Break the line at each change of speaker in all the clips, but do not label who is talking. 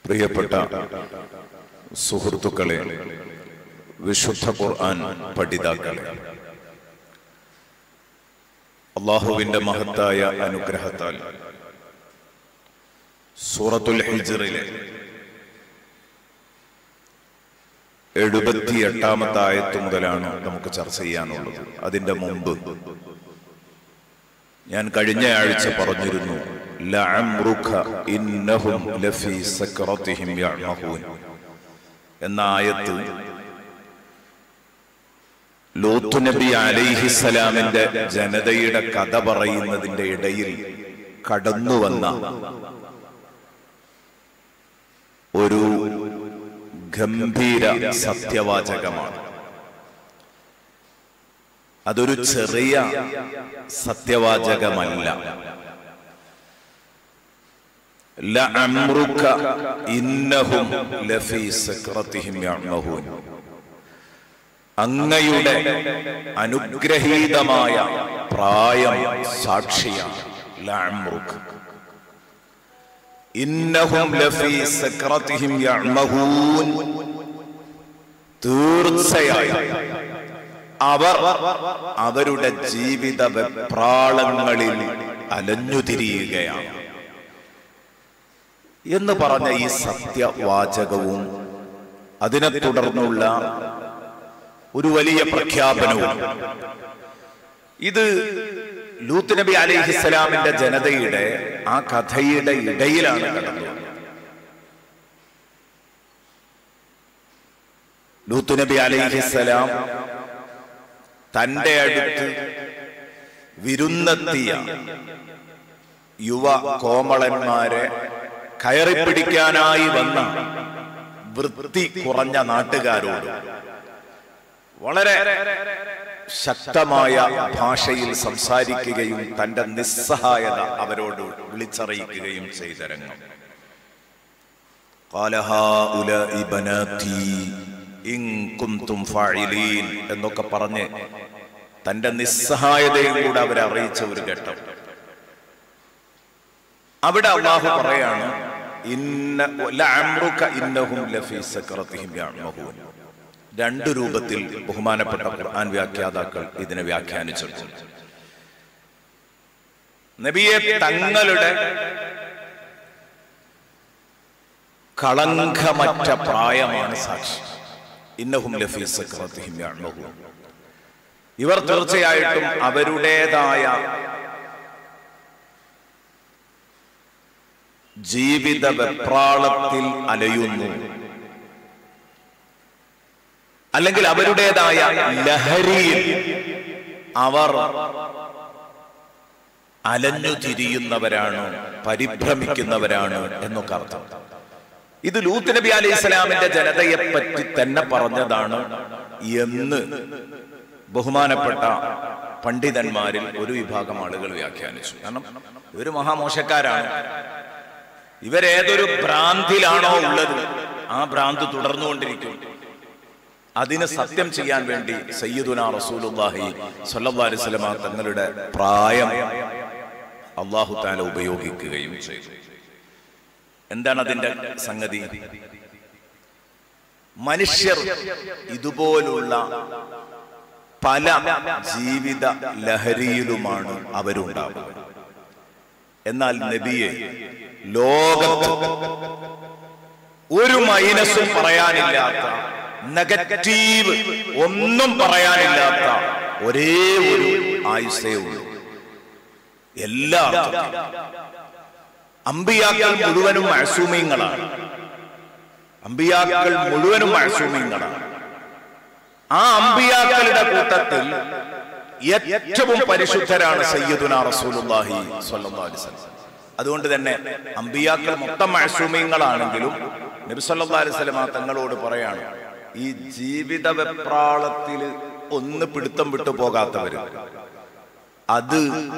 പ്രിയപ്പെട്ട സുഹൃത്തുക്കളെ വിശുദ്ധ ഖുർആൻ പഠിതാക്കളെ അള്ളാഹുവിന്റെ മഹത്തായ അനുഗ്രഹത്താൽ സൂറത്തുൽ ഹിജറിലെ എഴുപത്തി എട്ടാമത്തെ ആയത്ത് മുതലാണ് നമുക്ക് ചർച്ച ചെയ്യാനുള്ളത് അതിന്റെ മുമ്പ് ഞാൻ കഴിഞ്ഞ ആഴ്ച പറഞ്ഞിരുന്നു ലഅംറുക ഇന്നഹും ലഫീ സക്രതിഹിം യഅമഹൂൻ എന്ന ആയത്ത് ലൂത്ത് നബി അലൈഹിസലാമിന്റെ ജനതയുടെ കഥ പറയുന്നതിന്റെ ഇടയിൽ കടന്നു വന്ന ഒരു ഗംഭീര സത്യവാചകമാണ് അതൊരു ചെറിയ സത്യവാചകമല്ല ലഅംറുക ഇന്നഹും ലഫീ സക്രതിഹിം യഅമഹൂൻ അങ്ങയുടെ അനുഗ്രഹീതമായ പ്രായം സാക്ഷിയാണ് ലഅംറുക ഇന്നഹും ലഫീ സക്രതിഹിം യഅമഹൂൻ തീർച്ചയായും അവർ അവരുടെ ജീവിത വെപ്രാളങ്ങളിൽ അലഞ്ഞുതിരിയുകയാണ് എന്ന് പറഞ്ഞ ഈ സത്യവാചകവും അതിനെ തുടർന്നുള്ള ഒരു വലിയ പ്രഖ്യാപനവും ഇത് ലൂത്ത് നബി അലിഹിസ്സലാമിന്റെ ജനതയുടെ ആ കഥയുടെ ഇടയിലാണ് കടന്നത് ലൂത്ത് നബി അലിഹിസ്സലാം തന്റെ അടുത്ത് വിരുന്നെത്തിയ യുവ കോമളന്മാരെ കയറിപ്പിടിക്കാനായി വന്ന വൃത്തി കുറഞ്ഞ നാട്ടുകാരോട് വളരെ ശക്തമായ ഭാഷയിൽ സംസാരിക്കുകയും തന്റെ നിസ്സഹായത അവരോട് വിളിച്ചറിയിക്കുകയും ചെയ്ത രംഗം قال هؤلاء بناتي ഇൻ കുന്തും ഫാഇലീൻ എന്നൊക്കെ പറഞ്ഞ് തന്റെ നിസ്സഹായതയും കൂടെ അവരെ അറിയിച്ച ഒരു ഘട്ടം അവിടെ അള്ളാഹു പറയാണ് ഇന്ന ലഅംറുക ഇന്നഹും ലഫീ സക്രതിഹിം യഅമഹൂൻ രണ്ട് രൂപത്തിൽ ബഹുമാനപ്പെട്ട ഖുർആൻ വ്യാഖ്യാതാക്കൾ ഇതിനെ വ്യാഖ്യാനിച്ചിട്ടുണ്ട് നബിയെ തങ്ങളുടെ കളങ്കമറ്റ പ്രായമാണ് സാക്ഷി ഇന്നഹും ലഫീ സക്രതിഹിം യഅമഹൂൻ ഇവർ തീർച്ചയായിട്ടും അവരുടേതായ ജീവിത വെപ്രാളത്തിൽ അലയുന്നു അല്ലെങ്കിൽ അവരുടേതായ ലഹരിയിൽ അവർ അലഞ്ഞു തിരിയുന്നവരാണ് പരിഭ്രമിക്കുന്നവരാണ് എന്നൊക്കെ അർത്ഥം ഇത് ലൂത്ത് നബി അലൈഹി സ്വലാമിന്റെ ജനതയെ പറ്റി തന്നെ പറഞ്ഞതാണ് എന്ന് ബഹുമാനപ്പെട്ട പണ്ഡിതന്മാരിൽ ഒരു വിഭാഗം ആളുകൾ വ്യാഖ്യാനിച്ചു കാരണം ഇവര് മഹാമോശക്കാരാണ് ഇവരേതൊരു ഭ്രാന്തിലാണോ ഉള്ളത് ആ ഭ്രാന്ത് തുടർന്നുകൊണ്ടിരിക്കും അതിന് സത്യം ചെയ്യാൻ വേണ്ടി സയ്യിദുന റസൂലുല്ലാഹി സ്വല്ലല്ലാഹി അലൈഹി വസല്ലമ തങ്ങളുടെ പ്രായം അള്ളാഹു താല ഉപയോഗിക്കുകയും ചെയ്തു എന്താണ് അതിന്റെ സംഗതി മനുഷ്യർ ഇതുപോലുള്ള പല ജീവിത ലഹരിയിലുമാണ് അവരുണ്ടാവുക എന്നാൽ നബിയെ ലോകത്ത് ഒരു മൈനസും പറയാനില്ലാത്ത നെഗറ്റീവ് ഒന്നും പറയാനില്ലാത്ത ഒരേ ഒരു ആയുസേ ഉള്ളൂ എല്ലാ അർത്ഥത്തിലും അമ്പിയാക്കൾ മുഴുവനും അഴസൂമ്യങ്ങളാണ് അമ്പിയാക്കൾ മുഴുവനും അഴസൂമ്യങ്ങളാണ് ആ അമ്പിയാക്കളുടെ കൂട്ടത്തിൽ ഏറ്റവും പരിശുദ്ധരാണ് സയ്യിദുന റസൂലുള്ളാഹി സ്വല്ലല്ലാഹി അലൈഹി വസല്ലം അതുകൊണ്ട് തന്നെ അമ്പിയാക്കൾ മൊത്തം അഴസൂമ്യങ്ങളാണെങ്കിലും നബി സല്ലല്ലാഹി അലൈഹി വസല്ലം തങ്ങളോട് പറയാണ് ഈ ജീവിത വെപ്രാളത്തിൽ ഒന്ന് പിടുത്തം വിട്ടു പോകാത്തവര് അത്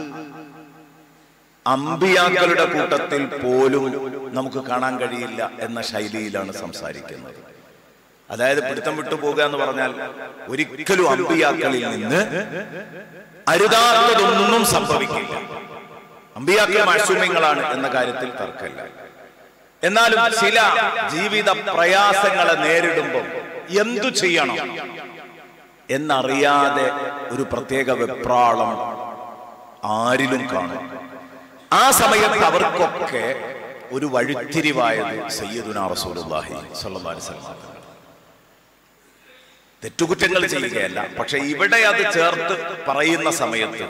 അമ്പിയാക്കളുടെ കൂട്ടത്തിൽ പോലും നമുക്ക് കാണാൻ കഴിയില്ല എന്ന ശൈലിയിലാണ് സംസാരിക്കുന്നത് അതായത് പിടുത്തം വിട്ടു പോകുക എന്ന് പറഞ്ഞാൽ ഒരിക്കലും അമ്പിയാക്കളിൽ നിന്ന് അരുതാത്തതൊന്നും സംഭവിക്കില്ല അമ്പിയാക്കൾ മാസൂമ്യങ്ങളാണ് എന്ന കാര്യത്തിൽ തർക്കമില്ല എന്നാലും ചില ജീവിത പ്രയാസങ്ങളെ നേരിടുമ്പോൾ എന്തു ചെയ്യണം എന്നറിയാതെ ഒരു പ്രത്യേക വെപ്രാളം ആരിലും കാണും ആ സമയത്ത് അവർക്കൊക്കെ ഒരു വഴിത്തിരിവായത് സയ്യിദുന റസൂലുള്ളാഹി സ്വല്ലല്ലാഹി അലൈഹി വസല്ലം തെറ്റുകുറ്റങ്ങൾ ചെയ്യുകയല്ല പക്ഷെ ഇവിടെ അത് ചേർത്ത് പറയുന്ന സമയത്ത്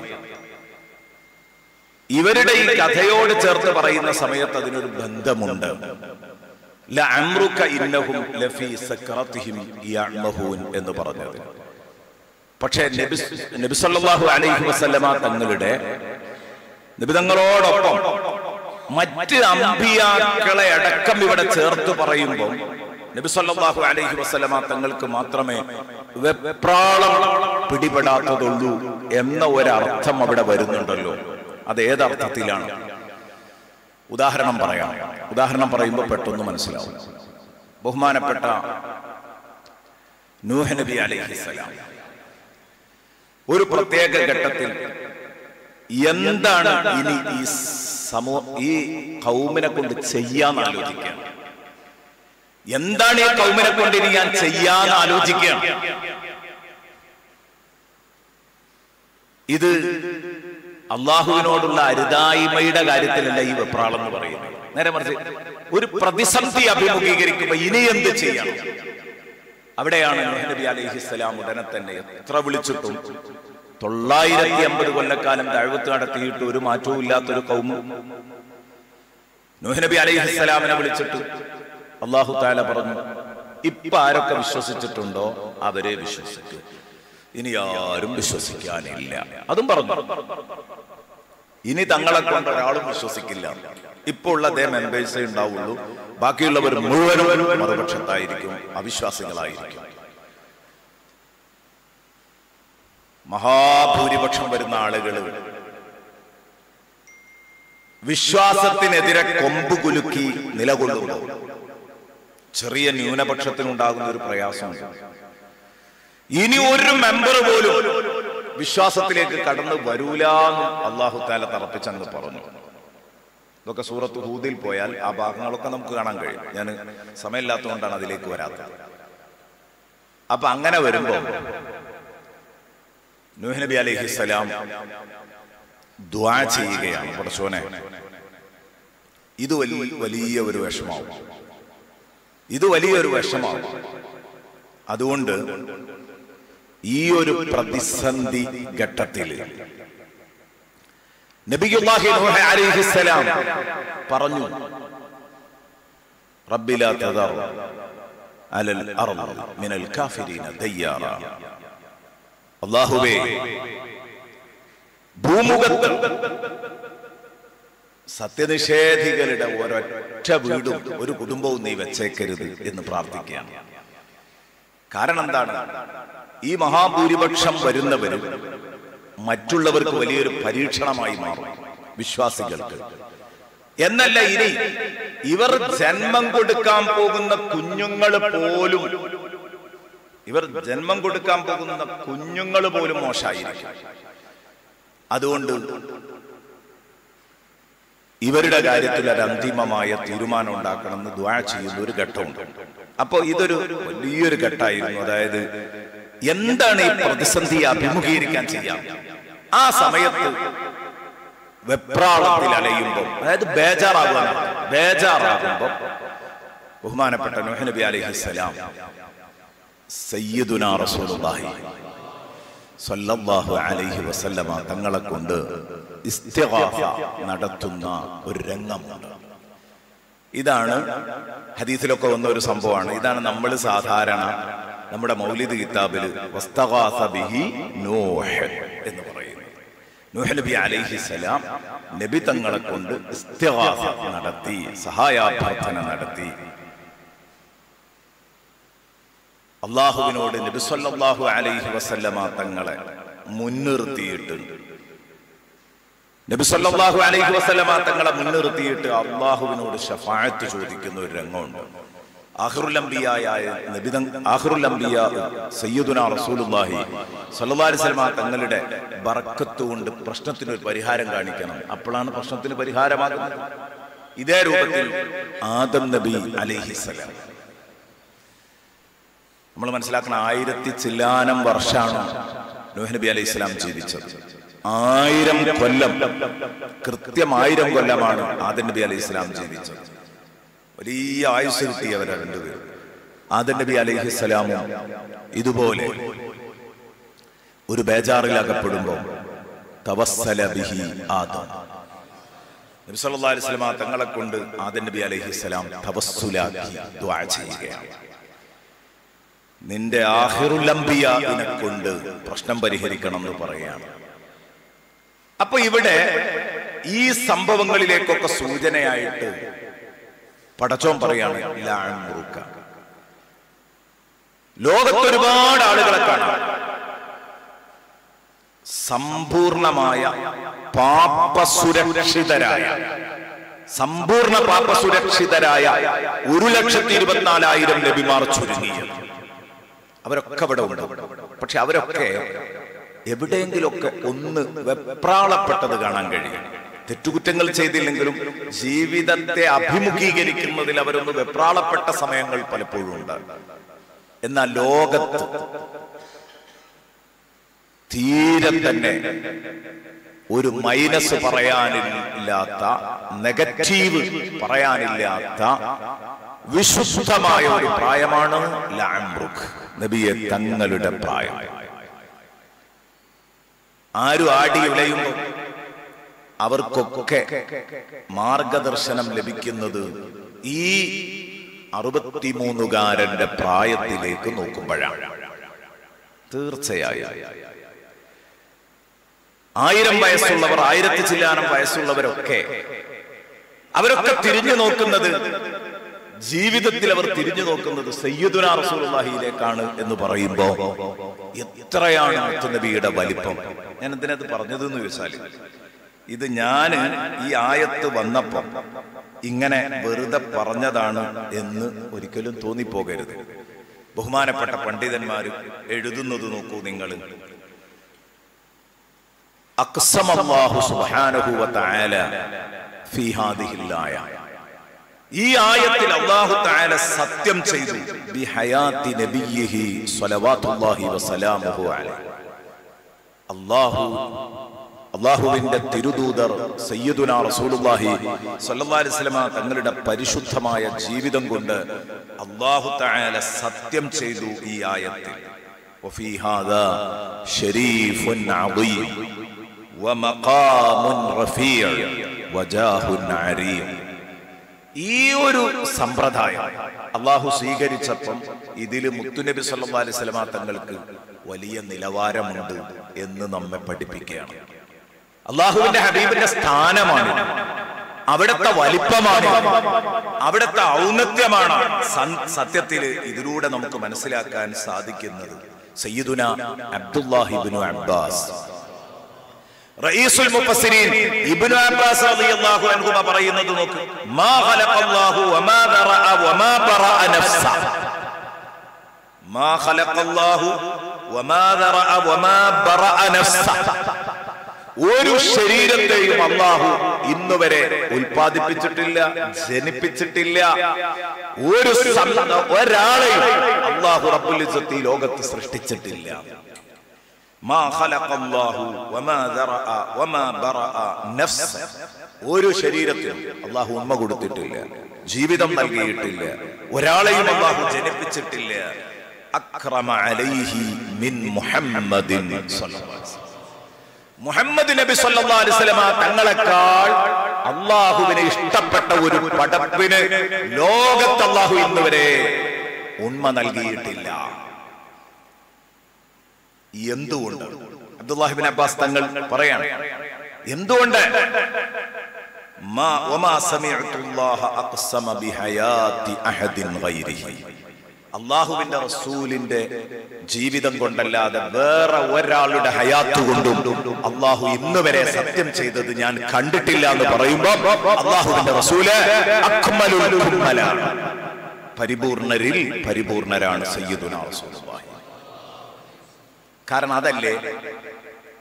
ഇവരുടെ ഈ കഥയോട് ചേർത്ത് പറയുന്ന സമയത്ത് അതിനൊരു ബന്ധമുണ്ട് ലഅംറുക ഇന്നഹും ലഫീ സക്രതിഹിം യഅമഹൂൻ എന്ന് പറഞ്ഞത് പക്ഷേ നബി നബി സല്ലല്ലാഹു അലൈഹി വസല്ലമ തങ്ങളുടെ നിബിതങ്ങളോടൊപ്പം മറ്റ് അമ്പിയാക്കളെ അടക്കം ഇവിടെ ചേർത്ത് പറയുമ്പോൾ നബി സല്ലല്ലാഹു അലൈഹി വസല്ലമ തങ്ങൾക്ക് മാത്രമേ വെപ്രാളം പിടിപെടാത്തതുള്ളൂ എന്ന ഒരർത്ഥം അവിടെ വരുന്നുണ്ടല്ലോ അത് ഏതർത്ഥത്തിലാണ് ഉദാഹരണം പറയാം ഉദാഹരണം പറയുമ്പോൾ പെട്ടെന്ന് മനസ്സിലാവും ബഹുമാനപ്പെട്ട നൂഹ് നബി അലൈഹിസ്സലാം ഒരു പ്രത്യേക ഘട്ടത്തിൽ എന്താണ് ഇനി ഈ സമൂഹ ഈ കൗമിനെ കൊണ്ട് ചെയ്യാന്ന് ആലോചിക്കുകയാണ് എന്താണ് ഈ കൗമിനെ കൊണ്ട് ഇനി ഞാൻ ചെയ്യാന്ന് ആലോചിക്കുകയാണ് ഇത് അള്ളാഹുവിനോടുള്ള അരുതായ്മയുടെ കാര്യത്തിലല്ല ഈ വെപ്രാളം എന്ന് പറയുന്നത് നേരെ മറിച്ച് ഒരു പ്രതിസന്ധി അഭിമുഖീകരിക്കുമ്പോൾ ഇനി എന്ത് ചെയ്യണം അവിടെയാണ് നൂഹ് നബി അലൈഹിസ്സലാം ഉടനെ തന്നെ എത്ര വിളിച്ചിട്ടും തൊള്ളായിരത്തി അമ്പത് കൊല്ലക്കാലം കഴിവത്ത് നടത്തിയിട്ട് ഒരു മാറ്റവും ഇല്ലാത്തൊരു കൗമ നൂഹ് നബി അലൈഹിസ്സലാമിനെ വിളിച്ചിട്ട് അള്ളാഹു താല പറഞ്ഞു ഇപ്പൊ ആരൊക്കെ വിശ്വസിച്ചിട്ടുണ്ടോ അവരെ വിശ്വസിക്കും ഇനി ആരും വിശ്വസിക്കാനില്ല അതും പറഞ്ഞു ഇനി തങ്ങളെ കൊണ്ട് ഒരാളും വിശ്വസിക്കില്ല ഇപ്പോൾ ഉള്ള അതേ മെമ്പേഴ്സേ ഉണ്ടാവുള്ളൂ ബാക്കിയുള്ളവർ മുഴുവനും മറുപക്ഷത്തായിരിക്കും അവിശ്വാസികളായിരിക്കും മഹാഭൂരിപക്ഷം വരുന്ന ആളുകൾ വിശ്വാസത്തിനെതിരെ കൊമ്പ് കുലുക്കി നിലകൊള്ളുമ്പോൾ ചെറിയ ന്യൂനപക്ഷത്തിനുണ്ടാകുന്ന ഒരു പ്രയാസമുണ്ട് ഇനി ഒരു മെമ്പർ പോലും വിശ്വാസത്തിലേക്ക് കടന്നു വരൂലെന്ന് അള്ളാഹു താല തറപ്പിച്ചങ്ങ് പറഞ്ഞു ഇതൊക്കെ സൂറത്ത് ഹൂദിൽ പോയാൽ ആ ഭാഗങ്ങളൊക്കെ നമുക്ക് കാണാൻ കഴിയും ഞാൻ സമയമില്ലാത്തതുകൊണ്ടാണ് അതിലേക്ക് വരാത്തത് അപ്പൊ അങ്ങനെ വരുമ്പോ നൂഹ് നബി അലൈഹിസ്സലാം ദ്വാ ചെയ്യുകയാണ് പടച്ചോനെ ഇത് വലിയ വലിയ ഒരു വിഷമാവും ഇത് വലിയൊരു വിഷമാവും അതുകൊണ്ട് ഈ ഒരു പ്രതിസന്ധി ഘട്ടത്തിൽ നബിയുല്ലാഹി നൂഹ് അലൈഹിസ്സലാം പറഞ്ഞു റബ്ബി ലാ തദർ അലൽ അർള് മിനൽ കാഫിരീന ദയ്യാറ അല്ലാഹുവേ ഭൂമുഖത്ത് സത്യനിഷേധികളുടെ ഒരൊറ്റ വീടും ഒരു കുടുംബവും നീ വെച്ചേക്കരുത് എന്ന് പ്രാർത്ഥിക്കുകയാണ് കാരണം എന്താണ് ഈ മഹാഭൂരിപക്ഷം വരുന്നവരും മറ്റുള്ളവർക്ക് വലിയൊരു പരീക്ഷണമായി മാറും വിശ്വാസികൾക്ക് എന്നല്ല ഇനി ഇവർ ജന്മം കൊടുക്കാൻ പോകുന്ന കുഞ്ഞുങ്ങൾ പോലും ഇവർ ജന്മം കൊടുക്കാൻ പോകുന്ന കുഞ്ഞുങ്ങൾ പോലും മോശമായിരിക്കും അതുകൊണ്ട് ഇവരുടെ കാര്യത്തിൽ ഒരു അന്തിമമായ തീരുമാനം ഉണ്ടാക്കണമെന്ന് ദ്വാ ചെയ്യുന്ന ഒരു ഘട്ടമുണ്ട് അപ്പോൾ ഇതൊരു വലിയൊരു ഘട്ടമായിരുന്നു അതായത് എന്താണ് ഈ പ്രതിസന്ധിയെ അഭിമുഖീകരിക്കാൻ ചെയ്യാം ആ സമയത്ത് വെപ്രാളത്തിൽ അലയുമ്പോൾ അതായത് ബേജാറാകുവാൻ ബേജാറാകുമ്പോൾ ബഹുമാനപ്പെട്ട നൂഹ് നബി അലൈഹിസ്സലാം സയ്യിദുന റസൂലുള്ളാഹി സല്ലല്ലാഹു അലൈഹി വസല്ലമ തങ്ങളെ കൊണ്ട് ഇസ്തിഗാഫ നടത്തുന്ന ഒരു രംഗമുണ്ട് ഇതാണ് ഹദീസിലൊക്കെ വന്ന ഒരു സംഭവമാണ് ഇതാണ് നമ്മൾ സാധാരണ നമ്മുടെ മൗലിദ് കിതാബിൽ വസ്തഗാസ ബിഹി നൂഹ് എന്ന് പറയുന്നത് നൂഹ് നബി അലൈഹിസ്സലാം നബി തങ്ങളെ കൊണ്ട് ഇസ്തിഗാഫ നടത്തി സഹായാഭ്യർത്ഥന നടത്തി അള്ളാഹുവിനോട് നബി സല്ലല്ലാഹു അലൈഹി വസല്ലമ തങ്ങളെ മുൻനിർത്തിയിട്ട് നബി സല്ലല്ലാഹു അലൈഹി വസല്ലമ തങ്ങളെ മുൻനിർത്തിയിട്ട് അള്ളാഹുവിനോട് ഷഫായത്ത് ചോദിക്കുന്ന ഒരു രംഗമുണ്ട് ആഖിറുൽ അംബിയായ നബി ആഖിറുൽ അംബിയ സയ്യിദുന റസൂലുള്ളാഹി സല്ലല്ലാഹു അലൈഹി വസല്ലമ തങ്ങളുടെ ബറക്കത്ത് കൊണ്ട് പ്രശ്നത്തിന് ഒരു പരിഹാരം കാണിക്കണം അപ്പോഴാണ് പ്രശ്നത്തിന് പരിഹാരമാകുന്നത് ഇതേ രൂപത്തിൽ ആദം നബി അലൈഹിസ്സലാം നമ്മൾ മനസ്സിലാക്കുന്ന ആയിരത്തി ചില്ലാനം വർഷമാണ് നൂഹ് നബി അലൈഹി സ്വലാം ജീവിച്ചത് ആയിരം കൊല്ലം കൃത്യം ആയിരം കൊല്ലമാണ് ആദം നബി അലൈഹി സ്വലാം ജീവിച്ചത് വലിയ ആയുസ് കിട്ടിയവരാ രണ്ടുപേരും ആദം നബി അലൈഹി സ്വലാമും ഇതുപോലെ ഒരു ബേജാറിൽ അകപ്പെടുമ്പോൾ തവസ്സല ബിഹി ആദം നബി സല്ലല്ലാഹു അലൈഹി വസല്ലമ തങ്ങളെ കൊണ്ട് ആദം നബി അലൈഹി സ്വലാം തവസ്സുലാക്കി ദുആ ചെയ്യുകയാണ് നിന്റെ ആഹിറുലംബിയാവിനെ കൊണ്ട് പ്രശ്നം പരിഹരിക്കണം എന്ന് പറയുകയാണ് അപ്പൊ ഇവിടെ ഈ സംഭവങ്ങളിലേക്കൊക്കെ സൂചനയായിട്ട് പടച്ചോൻ പറയാണ് ലാൻ മുറുക്ക ലോകത്ത് ഒരുപാട് ആളുകളെ കാണാം സമ്പൂർണമായ പാപസുരക്ഷിതരായ സമ്പൂർണ്ണ പാപസുരക്ഷിതരായ ഒരു ലക്ഷത്തി ഇരുപത്തിനാലായിരം നബിമാർ ചുരുങ്ങിയത് അവരൊക്കെ ഇവിടെ ഉണ്ട് പക്ഷെ അവരൊക്കെ എവിടെയെങ്കിലുമൊക്കെ ഒന്ന് വെപ്രാളപ്പെട്ടത് കാണാൻ കഴിയും തെറ്റുകുറ്റങ്ങൾ ചെയ്തില്ലെങ്കിലും ജീവിതത്തെ അഭിമുഖീകരിക്കുന്നതിൽ അവരൊന്ന് വെപ്രാളപ്പെട്ട സമയങ്ങൾ പലപ്പോഴും ഉണ്ട് എന്നാൽ ലോകത്ത് തീരെ തന്നെ ഒരു മൈനസ് പറയാനില്ലാത്ത നെഗറ്റീവ് പറയാനില്ലാത്ത വിശുദ്ധമായ ഒരു പ്രായമാണ് ലാംബ്രുഖ് നബിയെ തങ്ങളുടെ പ്രായം ആരും ആടി ഉലയുന്നു അവർക്കൊക്കെ മാർഗദർശനം ലഭിക്കുന്നത് ഈ അറുപത്തിമൂന്നുകാരന്റെ പ്രായത്തിലേക്ക് നോക്കുമ്പോഴാണ് തീർച്ചയായും ആയിരം വയസ്സുള്ളവർ ആയിരത്തി ചില്ലാനം വയസ്സുള്ളവരൊക്കെ അവരൊക്കെ തിരിഞ്ഞു നോക്കുന്നത് ജീവിതത്തിൽ അവർ തിരിഞ്ഞു നോക്കുന്നത് സയ്യിദുന റസൂലുള്ളാഹിയിലേക്കാണ് എന്ന് പറയുമ്പോ എത്രയാണ് മുത്തുനബിയുടെ വലിപ്പം ഞാൻ എന്തിനത് പറഞ്ഞതെന്ന് ചോദിച്ചാല് ഇത് ഞാന് ഈ ആയത്ത് വന്നപ്പം ഇങ്ങനെ വെറുതെ പറഞ്ഞതാണ് എന്ന് ഒരിക്കലും തോന്നിപ്പോകരുത് ബഹുമാനപ്പെട്ട പണ്ഡിതന്മാർ എഴുതുന്നത് നോക്കൂ നിങ്ങൾ അക്സമല്ലാഹു സുബ്ഹാനഹു വ തആല ഫീ ഹാദിഹിൽ ആയ ഈ ആയത്തിൽ അല്ലാഹു തആല സത്യം ചെയ്തു ബി ഹയാത്തി നബിയിഹി സ്വലവാത്തുല്ലാഹി വസലാമുഹു അലൈഹി അല്ലാഹു അള്ളാഹുവിന്റെ തിരുദൂതർ സയ്യിദുന റസൂലുള്ളാഹി സ്വല്ലല്ലാഹി അലൈഹി വസല്ലമ തങ്ങളുടെ പരിശുദ്ധമായ ജീവിതം കൊണ്ട് അല്ലാഹു തആല സത്യം ചെയ്തു ഈ ആയത്തിൽ وفي هذا شريف عظيم ومقام رفيع وجاه عريم ഈ ഒരു സമ്പ്രദായം അള്ളാഹു സ്വീകരിച്ചപ്പം ഇതിൽ മുത്തുനബി സല്ലല്ലാഹു അലൈഹി വസല്ലമ തങ്ങൾക്ക് വലിയ നിലവാരമുണ്ട് എന്ന് നമ്മെ പഠിപ്പിക്കുകയാണ് അള്ളാഹുവിന്റെ ഹബീബിന്റെ സ്ഥാനമാണ് അവിടുത്തെ വലിപ്പമാണ് അവിടുത്തെ ഔന്നത്യമാണ് സത്യത്തിൽ ഇതിലൂടെ നമുക്ക് മനസ്സിലാക്കാൻ സാധിക്കുന്നത് സയ്യിദുന അബ്ദുല്ലാഹിബിനു അബ്ബാസ് റഈസുൽ മുഫസ്സിരീൻ ഇബ്നു അബ്ബാസ് റളിയല്ലാഹു അൻഹുമ പറയുന്നത് നോക്ക് മാ ഖലഖല്ലാഹു വമാ ദറഅ വമാ ബറഅ നഫ്സ മാ ഖലഖല്ലാഹു വമാ ദറഅ വമാ ബറഅ നഫ്സ ഒരു ശരീരത്തെയും അള്ളാഹു ഇന്ന് വരെ ഉൽപ്പാദിപ്പിച്ചിട്ടില്ല ജനിപ്പിച്ചിട്ടില്ല ഒരു ഒരാളെയും അള്ളാഹു റബ്ബുൽ ഇസ്സത്ത് ഈ ലോകത്ത് സൃഷ്ടിച്ചിട്ടില്ല മാ ഖലഖല്ലാഹു വമാ ദറഅ വമാ ബറഅ നഫ്സ് ഒരു ശരീരത്തിനും അള്ളാഹു ഉമ്മ കൊടുത്തിട്ടില്ല ജീവിതം നൽകിയിട്ടില്ല ഒരാളെയും അള്ളാഹു ജനിപ്പിച്ചിട്ടില്ല അക്രമ അലൈഹി മിൻ മുഹമ്മദിൻ സ്വല്ലല്ലാഹു അലൈഹി വസല്ലം മുഹമ്മദ് നബി സല്ലല്ലാഹു അലൈഹി വസല്ലമ തങ്ങളെക്കാൾ അള്ളാഹുവിനെ ഇഷ്ടപ്പെട്ട ഒരു പടപ്പിന് ലോകത്ത് അള്ളാഹു ഇന്ന് വരെ ഉണ്മ നൽകിയിട്ടില്ല എന്തുകൊണ്ട് അബ്ദുല്ലാഹിബിൻ അബ്ബാസ് തങ്ങൾ പറയാണ് എന്തുകൊണ്ട് മാ വമാ സമിഅതുല്ലാഹ അഖ്സമ ബിഹയാതി അഹദിൻ ഗൈരിഹി അള്ളാഹുവിന്റെ റസൂലിന്റെ ജീവിതം കൊണ്ടല്ലാതെ വേറെ ഒരാളുടെ ഹയാത്ത് കൊണ്ടും അള്ളാഹു ഇന്ന് വരെ സത്യം ചെയ്തത് ഞാൻ കണ്ടിട്ടില്ല എന്ന് പറയുമ്പോ അള്ളാഹുവിന്റെ റസൂല് അക്മലുൽ കുമ്മലാണ് പരിപൂർണരിൽ പരിപൂർണരാണ് സയ്യിദുന റസൂലുള്ളാഹി കാരണം അതല്ലേ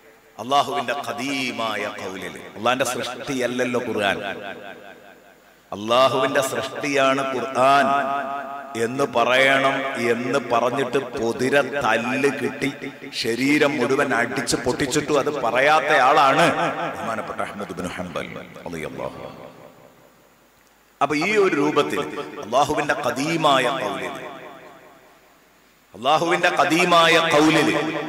അള്ളാഹുവിന്റെ ഖദീമായ കൗലിൽ അള്ളാന്റെ സൃഷ്ടിയല്ലല്ലോ ഖുർആൻ അള്ളാഹുവിന്റെ സൃഷ്ടിയാണ് ഖുർആൻ എന്ന് പറയണം എന്ന് പറഞ്ഞിട്ട് പൊതിര തല്ല് കിട്ടി ശരീരം മുഴുവൻ അടിച്ച് പൊട്ടിച്ചിട്ടും അത് പറയാത്ത ആളാണ് ബഹുമാനപ്പെട്ട അഹമ്മദ് ബിൻ ഹംബൽ റളിയല്ലാഹു അൻഹു. അപ്പൊ ഈ ഒരു രൂപത്തിൽ അള്ളാഹുവിന്റെ കദീമായ കൗലിൽ അള്ളാഹുവിന്റെ കദീമായ കൗലിൽ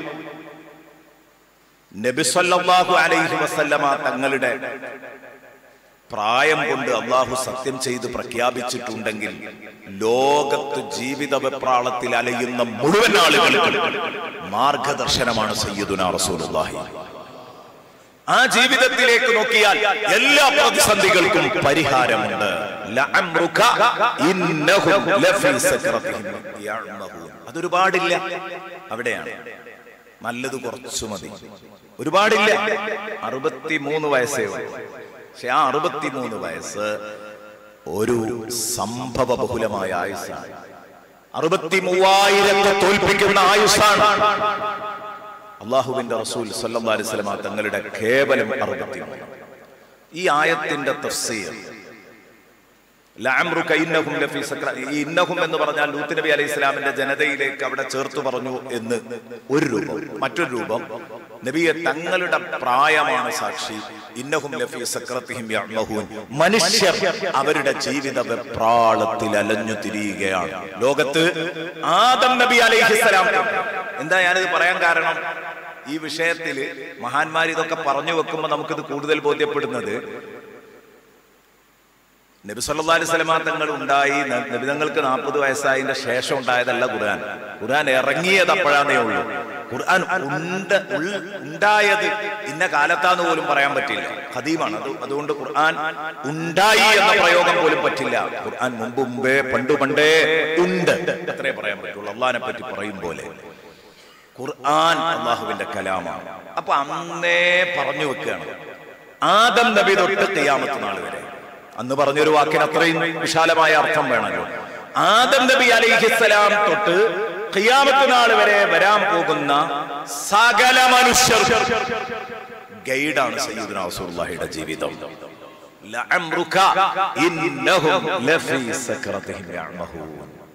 നബി സല്ലല്ലാഹു അലൈഹി വസല്ലമ തങ്ങളുടെ പ്രായം കൊണ്ട് അള്ളാഹു സത്യം ചെയ്ത് പ്രഖ്യാപിച്ചിട്ടുണ്ടെങ്കിൽ ലോകത്ത് ജീവിത വെപ്രാളത്തിൽ അലയുന്ന മുഴുവൻ ആളുകൾക്കും മാർഗദർശനമാണ് സയ്യിദുന റസൂലുള്ളാഹി ആ ജീവിതത്തിലേക്ക് നോക്കിയാൽ എല്ലാ പ്രതിസന്ധികൾക്കും പരിഹാരമുണ്ട് ലഅംറുക ഇന്നഹും ലഫീ സക്രതിഹിം യഅ്മഹൂൻ. അതൊരുപാടില്ല അവിടെയാണ് നല്ലത് കുറച്ചു മതി ഒരുപാടില്ല അറുപത്തിമൂന്ന് വയസ്സേ ഉള്ളൂ പക്ഷെ ആ അറുപത്തിമൂന്ന് വയസ്സ് ഒരു സംഭവ ബഹുലമായ ആയുസ്സാണ് അറുപത്തി മൂവായിരത്തെ തോൽപ്പിക്കുന്ന ആയുസ്സാണ് അള്ളാഹുവിന്റെ റസൂൽ സല്ലല്ലാഹു അലൈഹി വസല്ലമ തങ്ങളുടെ കേവലം അറുപത്തിമൂന്ന് ഈ ആയത്തിന്റെ തഫ്സീർ ലഅംറുക ഇന്നഹും ലഫീ സക്ര ഈ ഇന്നഹും എന്ന് പറഞ്ഞാൽ ലൂത്ത് നബി അലൈഹി ഇസ്ലാമിന്റെ ജനതയിലേക്ക് അവിടെ ചേർത്ത് പറഞ്ഞു എന്ന് ഒരു രൂപം മറ്റൊരു രൂപം നബിയെ തങ്ങളുടെ പ്രായമാണ് സാക്ഷി ഇന്നഹും ലഫീ സക്രത്തിഹിം യഅ്മഹൂൻ മനുഷ്യർ അവരുടെ ജീവിത വെപ്രാളത്തിൽ അലഞ്ഞു തിരിയുകയാണ് ലോകത്ത് ആദം നബി അലൈഹിസ്സലാം എന്താ ഞാനിത് പറയാൻ കാരണം ഈ വിഷയത്തിൽ മഹാന്മാർ ഇതൊക്കെ പറഞ്ഞു വെക്കുമ്പോൾ നമുക്കിത് കൂടുതൽ ബോധ്യപ്പെടുന്നത് നബി സല്ലല്ലാഹു അലൈഹി വസല്ലമ തങ്ങൾ ഉണ്ടായി ന- നബി തങ്ങൾക്ക് നാൽപ്പത് വയസ്സായതിന്റെ ശേഷം ഉണ്ടായതല്ല ഖുർആൻ ഖുർആൻ ഇറങ്ങിയത് അപ്പോഴാന്നേ ഉള്ളൂ ഖുർആൻ ഉണ്ട് ഉൾ- ഉണ്ടായത് ഇന്ന കാലത്താന്ന് പോലും പറയാൻ പറ്റില്ല ഖദീമാണ് അത് അതുകൊണ്ട് ഖുർആൻ ഉണ്ടായി എന്ന പ്രയോഗം പോലും പറ്റില്ല ഖുർആൻ മുമ്പ് മുമ്പേ പണ്ട് പണ്ടേ ഉണ്ട് അത്രേ പറയാൻ പറ്റുള്ളൂ അള്ളഹാനെ പറ്റി പറയും പോലെ ഖുർആൻ അള്ളാഹുവിന്റെ കലാമാണ് അപ്പൊ അന്നേ പറഞ്ഞു വെക്കുകയാണ് ആദം നബി തൊട്ട് ഖിയാമത്ത് നാൾ വരെ അന്ന് പറഞ്ഞൊരു വാക്കിന് അത്രയും വിശാലമായ അർത്ഥം വേണമല്ലോ ആദം നബി അലൈഹിസ്സലാം തൊട്ട് ഖിയാമത്ത് നാൾ വരെ വരാൻ പോകുന്ന സകല മനുഷ്യർ ഗൈഡാണ് സയ്യിദുന റസൂലുള്ളാഹിയുടെ ജീവിതം ലഅംറുക ഇന്നഹും ലഫീ സക്രതിഹിം യഅ്മഹൂൻ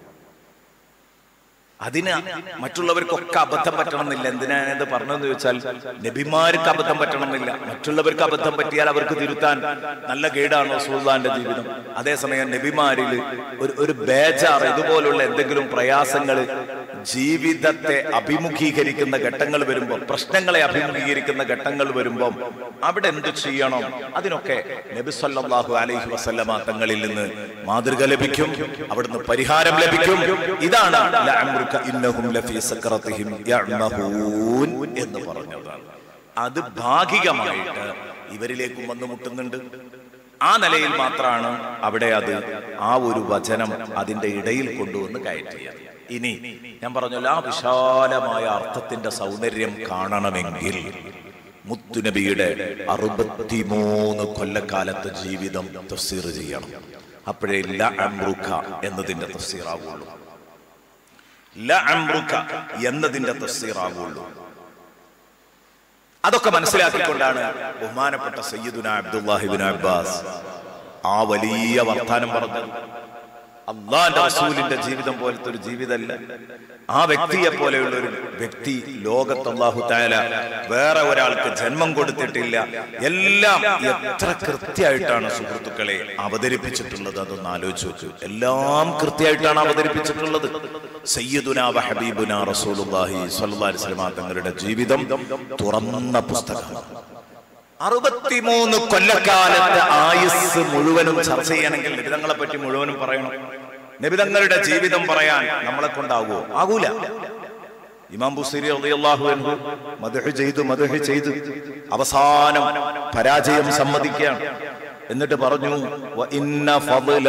അതിന് മറ്റുള്ളവർക്കൊക്കെ അബദ്ധം പറ്റണമെന്നില്ല എന്തിനാ ഞാനിത് പറഞ്ഞതെന്ന് ചോദിച്ചാൽ നബിമാർക്ക് അബദ്ധം പറ്റണമെന്നില്ല മറ്റുള്ളവർക്ക് അബദ്ധം പറ്റിയാൽ അവർക്ക് തിരുത്താൻ നല്ല ഗൈഡാണ് റസൂലുള്ളാഹിന്റെ ജീവിതം അതേസമയം നബിമാരിൽ ഒരു ഒരു ബേജാർ ഇതുപോലുള്ള എന്തെങ്കിലും പ്രയാസങ്ങൾ ജീവിതത്തെ അഭിമുഖീകരിക്കുന്ന ഘട്ടങ്ങൾ വരുമ്പോൾ പ്രശ്നങ്ങളെ അഭിമുഖീകരിക്കുന്ന ഘട്ടങ്ങൾ വരുമ്പോൾ അവിടെ എന്ത് ചെയ്യണം അതിനൊക്കെ നബി സല്ലല്ലാഹു അലൈഹി വസല്ലമ തങ്ങളിൽ നിന്ന് മാതൃക ലഭിക്കും അവിടുന്ന് പരിഹാരം ലഭിക്കും ഇതാണ് ലഅംറുക ഇന്നഹും ലഫീ സക്രതിഹിം യഅ്മഹൂൻ എന്ന് പറഞ്ഞതാണ് അത് ഭാഗികമായിട്ട് ഇവരിലേക്കും വന്നു മുട്ടുന്നുണ്ട് ആ നിലയിൽ മാത്രമാണ് അവിടെ അത് ആ ഒരു വചനം അതിന്റെ ഇടയിൽ കൊണ്ടുവന്ന് കയറ്റിയത് ഇനി ഞാൻ പറഞ്ഞല്ലോ ആ വിശാലമായ അർത്ഥത്തിന്റെ സൗന്ദര്യം കാണണമെങ്കിൽ മുത്തുനബിയുടെ അറുപത്തിമൂന്ന് കൊല്ലക്കാലത്തെ ജീവിതം തഫ്സീർ ചെയ്യണം അപ്പോഴേ ല അംറുക എന്നതിന്റെ തഫ്സീർ ആവുള്ളൂ ല അംറുക എന്നതിന്റെ തഫ്സീർ ആവുള്ളൂ അതൊക്കെ മനസ്സിലാക്കിക്കൊണ്ടാണ് ബഹുമാനപ്പെട്ട സയ്യിദുന അബ്ദുല്ലാഹിബിൻ അബ്ബാസ് ആ വലിയ വർത്താനം പറഞ്ഞത് അള്ളാന്റെ റസൂലിന്റെ ജീവിതം പോലത്തെ ഒരു ജീവിതമല്ല ആ വ്യക്തിയെ പോലെയുള്ള ഒരു വ്യക്തി ലോകത്ത് അള്ളാഹു താല വേറെ ഒരാൾക്ക് ജന്മം കൊടുത്തിട്ടില്ല എല്ലാം എത്ര കൃത്യമായിട്ടാണ് സുഹൃത്തുക്കളെ അവതരിപ്പിച്ചിട്ടുള്ളത് അതൊന്ന് ആലോചിച്ച് നോക്കൂ എല്ലാം കൃത്യമായിട്ടാണ് അവതരിപ്പിച്ചിട്ടുള്ളത് സയ്യിദുന വ ഹബീബുന റസൂലുള്ളാഹി സ്വല്ലല്ലാഹി അലൈഹി വസല്ലമ തങ്ങളുടെ ജീവിതം തുറന്ന പുസ്തകമാണ് അറുപത്തിമൂന്ന് കൊല്ലക്കാലത്തെ ആയുസ് മുഴുവനും ചർച്ച ചെയ്യണമെങ്കിൽ നിബിതങ്ങളെ പറ്റി മുഴുവനും പറയണം നിബിതങ്ങളുടെ ജീവിതം പറയാൻ നമ്മളെ കൊണ്ടാകുമോ ആകൂല ഇമാം ബുസീരി റളിയല്ലാഹു അൻഹു മദ്ഹ് ചെയ്തു മദ്ഹ് ചെയ്തു അവസാനം പരാജയം സമ്മതിക്കുകയാണ് എന്നിട്ട് പറഞ്ഞു വ ഇന്ന ഫضل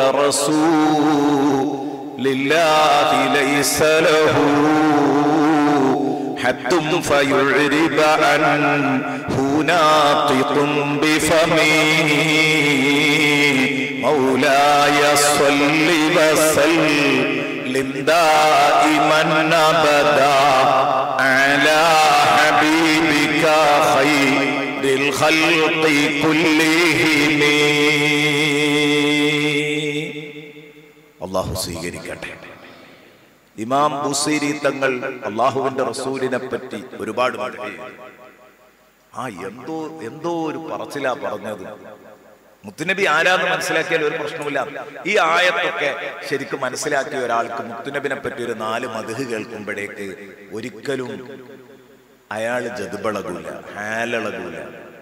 റസൂലില്ലാഹി ലൈസ ലഹു حد فيعرب عنه ناطق بفمه مولاي صل وسلم دائما ابدا على حبيبك خير الخلق كلهم അള്ളാഹു സ്വീകരിക്കട്ടെ ഇമാം ബുസീരി തങ്ങൾ അള്ളാഹുവിന്റെ റസൂലിനെ പറ്റി ഒരുപാട് മടക്കി ആ എന്തോ എന്തോ ഒരു പറച്ചിലാ പറഞ്ഞത് മുത്തുനബി ആരാന്ന് മനസ്സിലാക്കിയാൽ ഒരു പ്രശ്നമില്ല ഈ ആയത്തൊക്കെ ശരിക്കും മനസ്സിലാക്കിയ ഒരാൾക്ക് മുത്തുനബിനെ പറ്റി ഒരു നാല് മധുഹ് കേൾക്കുമ്പോഴേക്ക് ഒരിക്കലും അയാൾ ജതുബളകൂല ഹാലളകൂല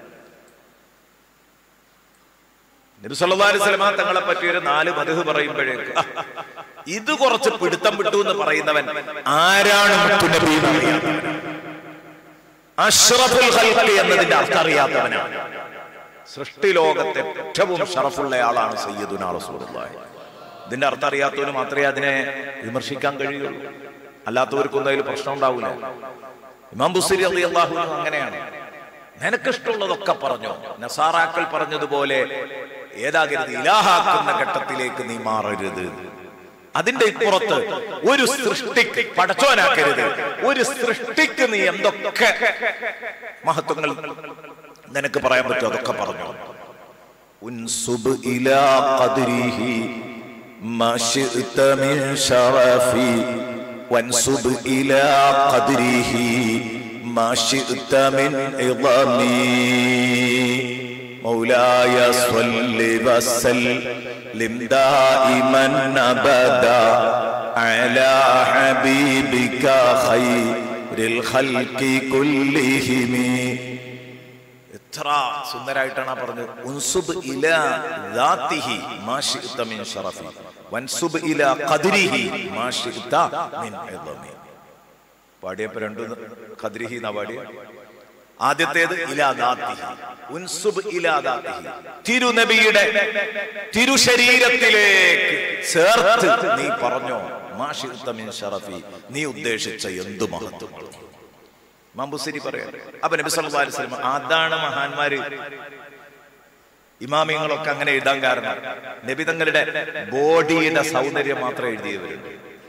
നബി സല്ലല്ലാഹു അലൈഹി വസല്ലമ തങ്ങളെ പറ്റി ഒരു നാല് മധുഹ് പറയുമ്പോഴേക്ക് "ആ, ഇത് കുറച്ച് പിടുത്തം വിട്ടു എന്ന് പറയുന്നവൻ ആരാണ് മുത്തുനബി എന്ന് അറിയാത്തവനാണ്. അഷ്റഫുൽ ഖൽഖ് എന്നതിന്റെ അർത്ഥം അറിയാത്തവനാണ് സൃഷ്ടി ലോകത്തെ ഏറ്റവും ഷറഫുള്ള ആളാണ് സയ്യിദുന റസൂലുള്ളാഹി ഇതിന്റെ അർത്ഥം അറിയാത്തവന് മാത്രമേ അതിനെ വിമർശിക്കാൻ കഴിയുള്ളൂ അല്ലാത്തവർക്കൊന്നും അതിൽ പ്രശ്നം ഉണ്ടാവില്ല ഇമാം ബുസരി റളിയല്ലാഹു അൻഹു അങ്ങനെയാണ് നിനക്കിഷ്ടമുള്ളതൊക്കെ പറഞ്ഞോ നസാറാക്കൾ പറഞ്ഞതുപോലെ ഏതാകരുത് ഇലാഹാക്കുന്ന ഘട്ടത്തിലേക്ക് നീ മാറരുത് അതിന്റെ ഇപ്പുറത്ത് ഒരു സൃഷ്ടിക്ക് പടച്ചോനാക്കരുത് ഒരു സൃഷ്ടിക്ക് നീ എന്തൊക്കെ മഹത്വങ്ങൾ നിനക്ക് പറയാൻ പറ്റും അതൊക്കെ പറഞ്ഞു ഉൻസുബ് ഇലാ ഖദ്രിഹി ما شئت من شرفي وانسب إلى قدره ما شئت من عظمي مولاي صل وسلم دائما أبدا على حبيبك خير الخلق كلهم എത്ര സുന്ദരായിട്ടാണ് ആ പറഞ്ഞത് ഉൻസുബ് ഇല ദാത്തിഹി മാ ശിഅ്ത മിൻ ശറഫി വൻസുബ് ഇല ഖദ്രിഹി മാ ശിഅ്ത മിൻ ഇളമി പാടിയപ്പോ രണ്ടു ഖദ്രിഹി എന്നാ പാടിയ ആദ്യത്തേത് ഇലാ ദാത്തിഹി ഉൻസുബ് ഇലാ ദാത്തിഹി തിരുനബിയുടെ തിരുശരീരത്തിലേക്ക് ചേർത്ത് നീ പറഞ്ഞോ മാ ശിഅ്ത മിൻ ശറഫി നീ ഉദ്ദേശിച്ച എന്തു മഹത്വങ്ങളും മമ്പുസിരി പറയാം അപ്പൊ നബി സല്ലല്ലാഹു അലൈഹി വസല്ലം അതാണ് മഹാന്മാര് ഇമാമിങ്ങളൊക്കെ അങ്ങനെ എഴുതാൻ കാരണം നബി തങ്ങളുടെ ബോഡിയുടെ സൗന്ദര്യം മാത്രം എഴുതിയവരുണ്ട്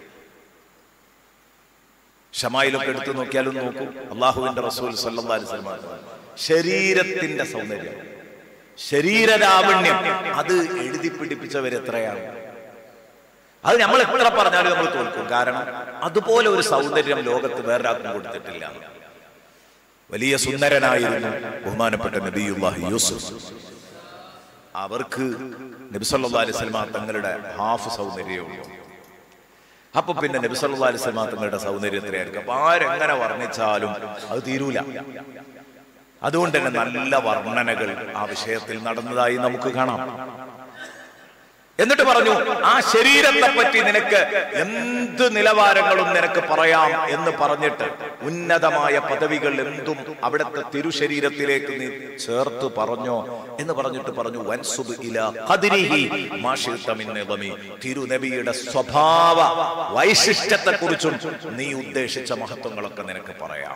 ഷമായിലൊക്കെ എടുത്തു നോക്കിയാലും നോക്കൂ അള്ളാഹുവിന്റെ റസൂൽ സല്ലല്ലാഹു അലൈഹി വസല്ലം ശരീരത്തിന്റെ സൗന്ദര്യം ശരീരലാവണ്യം അത് എഴുതി പിടിപ്പിച്ചവർ എത്രയാണ് അത് നമ്മൾ എത്ര പറഞ്ഞാലും നമ്മൾ തോൽക്കും കാരണം അതുപോലെ ഒരു സൗന്ദര്യം ലോകത്ത് വേറൊരാൾക്കും കൊടുത്തിട്ടില്ല വലിയ സുന്ദരനായിരുന്നു ബഹുമാനപ്പെട്ട നബിയുല്ലാഹി യൂസുഫ് അവർക്ക് നബി സല്ലല്ലാഹു അലൈഹി വസല്ലമ തങ്ങളുടെ ഹാഫ് സൗന്ദര്യമുള്ളൂ അപ്പൊ പിന്നെ നബി സല്ലല്ലാഹു അലൈഹി വസല്ലമ തങ്ങളുടെ സൗന്ദര്യം എത്രയായിരിക്കും അപ്പൊ ആരെങ്ങനെ വർണ്ണിച്ചാലും അത് തീരൂല അതുകൊണ്ട് തന്നെ നല്ല വർണ്ണനകൾ ആ വിഷയത്തിൽ നടന്നതായി നമുക്ക് കാണാം എന്നിട്ട് പറഞ്ഞു ആ ശരീരത്തെ പറ്റി നിനക്ക് എന്ത് നിലവാരങ്ങളും നിനക്ക് പറയാം എന്ന് പറഞ്ഞിട്ട് ഉന്നതമായ പദവികൾ എന്തും അവിടുത്തെ തിരുശരീരത്തിലേക്ക് നീ ചേർത്ത് പറഞ്ഞോ എന്ന് പറഞ്ഞിട്ട് പറഞ്ഞു വൻസുബ് ഇല ഖദ്രിഹി മാ ശിഅ്ത മിൻ നിദമി. തിരുനബിയുടെ സ്വഭാവ വൈശിഷ്ട്യത്തെ കുറിച്ചും നീ ഉദ്ദേശിച്ച മഹത്വങ്ങളൊക്കെ നിനക്ക് പറയാം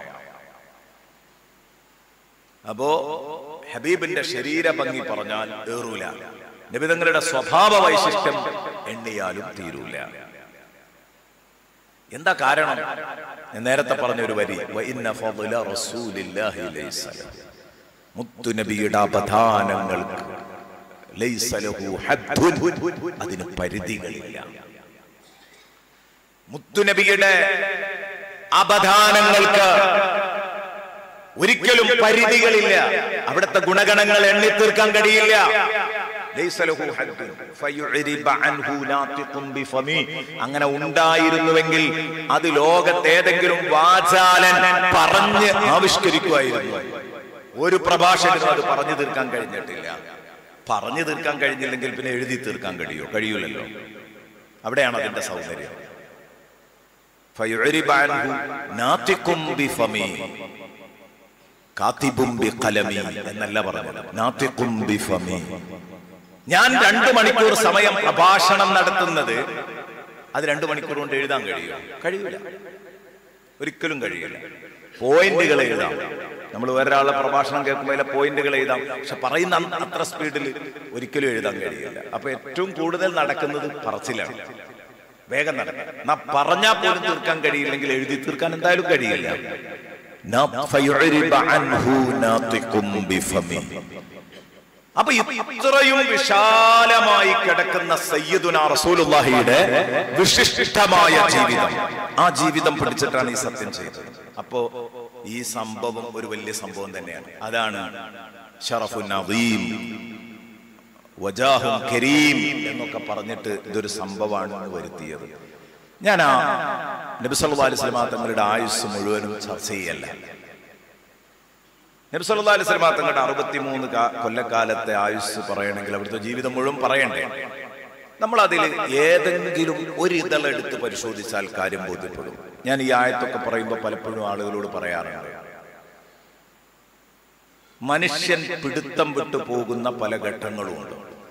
അപ്പോ ഹബീബിന്റെ ശരീര ഭംഗി പറഞ്ഞാൽ ഏറൂല നബിതങ്ങളുടെ സ്വഭാവ വൈശിഷ്ട്യം എണ്ണിയാലും തീരൂല എന്താ കാരണം ഞാൻ നേരത്തെ പറഞ്ഞ ഒരു വരി വഇന്ന ഫضല റസൂലില്ലാഹി ലൈസ ലഹു. മുത്തുനബിയുടെ അപദാനങ്ങൾക്ക് ലൈസ ലഹു ഹദ്ദുൻ. അതിന് പരിധികളില്ല മുത്തുനബിയുടെ അപദാനങ്ങൾക്ക് ഒരിക്കലും പരിധികളില്ല അവിടുത്തെ ഗുണഗണങ്ങൾ എണ്ണി തീർക്കാൻ കഴിയില്ല ലൈസ ലഹു ഹദ്ദുൻ ഫയുഅരിബ അൻഹു നാതിഖുൻ ബിഫമി. അങ്ങനെ ഉണ്ടായിരുന്നുവെങ്കിൽ അത് ലോകത്തേതെങ്കിലും വാചാലൻ പറഞ്ഞ് ആവിഷ്കരിക്കുമായിരുന്നു ഒരു പ്രഭാഷകനും അത് പറഞ്ഞു തീർക്കാൻ കഴിഞ്ഞിട്ടില്ല പറഞ്ഞു തീർക്കാൻ കഴിഞ്ഞില്ലെങ്കിൽ പിന്നെ എഴുതി തീർക്കാൻ കഴിയോ കഴിയൂലല്ലോ അവിടെയാണ് അതിന്റെ സൗന്ദര്യം ഫയുഅരിബ അൻഹു നാതിഖുൻ ബിഫമി. കാത്തിബും ബിഖലമി എന്നല്ല പറഞ്ഞത് നാതിഖും ബിഫമി. ഞാൻ രണ്ടു മണിക്കൂർ സമയം പ്രഭാഷണം നടത്തുന്നത് അത് രണ്ടു മണിക്കൂർ കൊണ്ട് എഴുതാൻ കഴിയും കഴിയില്ല ഒരിക്കലും കഴിയില്ല പോയിന്റുകൾ എഴുതാം നമ്മൾ വേറൊരാളുടെ പ്രഭാഷണം കേൾക്കുമ്പോൾ അതിലെ പോയിന്റുകൾ എഴുതാം പക്ഷെ പറയുന്ന അ- അത്ര സ്പീഡിൽ ഒരിക്കലും എഴുതാൻ കഴിയില്ല അപ്പൊ ഏറ്റവും കൂടുതൽ നടക്കുന്നത് പറച്ചിലാണ് വേഗം നടക്കാം എന്നാ പറഞ്ഞാൽ പോലും തീർക്കാൻ കഴിയില്ലെങ്കിൽ എഴുതി തീർക്കാൻ എന്തായാലും കഴിയില്ല ന- ഫയുഅരിബ അൻഹു നാതിഖും ബിഫമി. അപ്പൊ ഇത്രയും വിശാലമായി കിടക്കുന്ന സയ്യിദുന റസൂലുള്ളാഹിയുടെ വിശിഷ്ടമായ ജീവിതം ആ ജീവിതം പിടിച്ചിട്ടാണ് ഈ സത്യം ചെയ്തത് അപ്പോ ഈ സംഭവം ഒരു വലിയ സംഭവം തന്നെയാണ് അതാണ് ഷറഫുൻ അദീം വജാഹുൻ കരീം എന്നൊക്കെ പറഞ്ഞിട്ട് ഇതൊരു സംഭവമാണ് വരുത്തിയത് ഞാൻ ആ നബി സല്ലല്ലാഹു അലൈഹി വസല്ലം തങ്ങളുടെ ആയുസ് മുഴുവനും ചർച്ച ചെയ്യല്ല നബി സല്ലല്ലാഹു അലൈഹി വസല്ലം തങ്ങളുടെ അറുപത്തിമൂന്ന് കാ- കൊല്ലക്കാലത്തെ ആയുസ് പറയണമെങ്കിൽ അവിടുത്തെ ജീവിതം മുഴുവൻ പറയണ്ടേ നമ്മൾ അതിൽ ഏതെങ്കിലും ഒരു ഇതളെടുത്ത് പരിശോധിച്ചാൽ കാര്യം ബോധ്യപ്പെടും ഞാൻ ഈ ആയത്തൊക്കെ പറയുമ്പോൾ പലപ്പോഴും ആളുകളോട് പറയാറുണ്ട് മനുഷ്യൻ പിടുത്തം വിട്ടു പോകുന്ന പല ഘട്ടങ്ങളുമുണ്ട്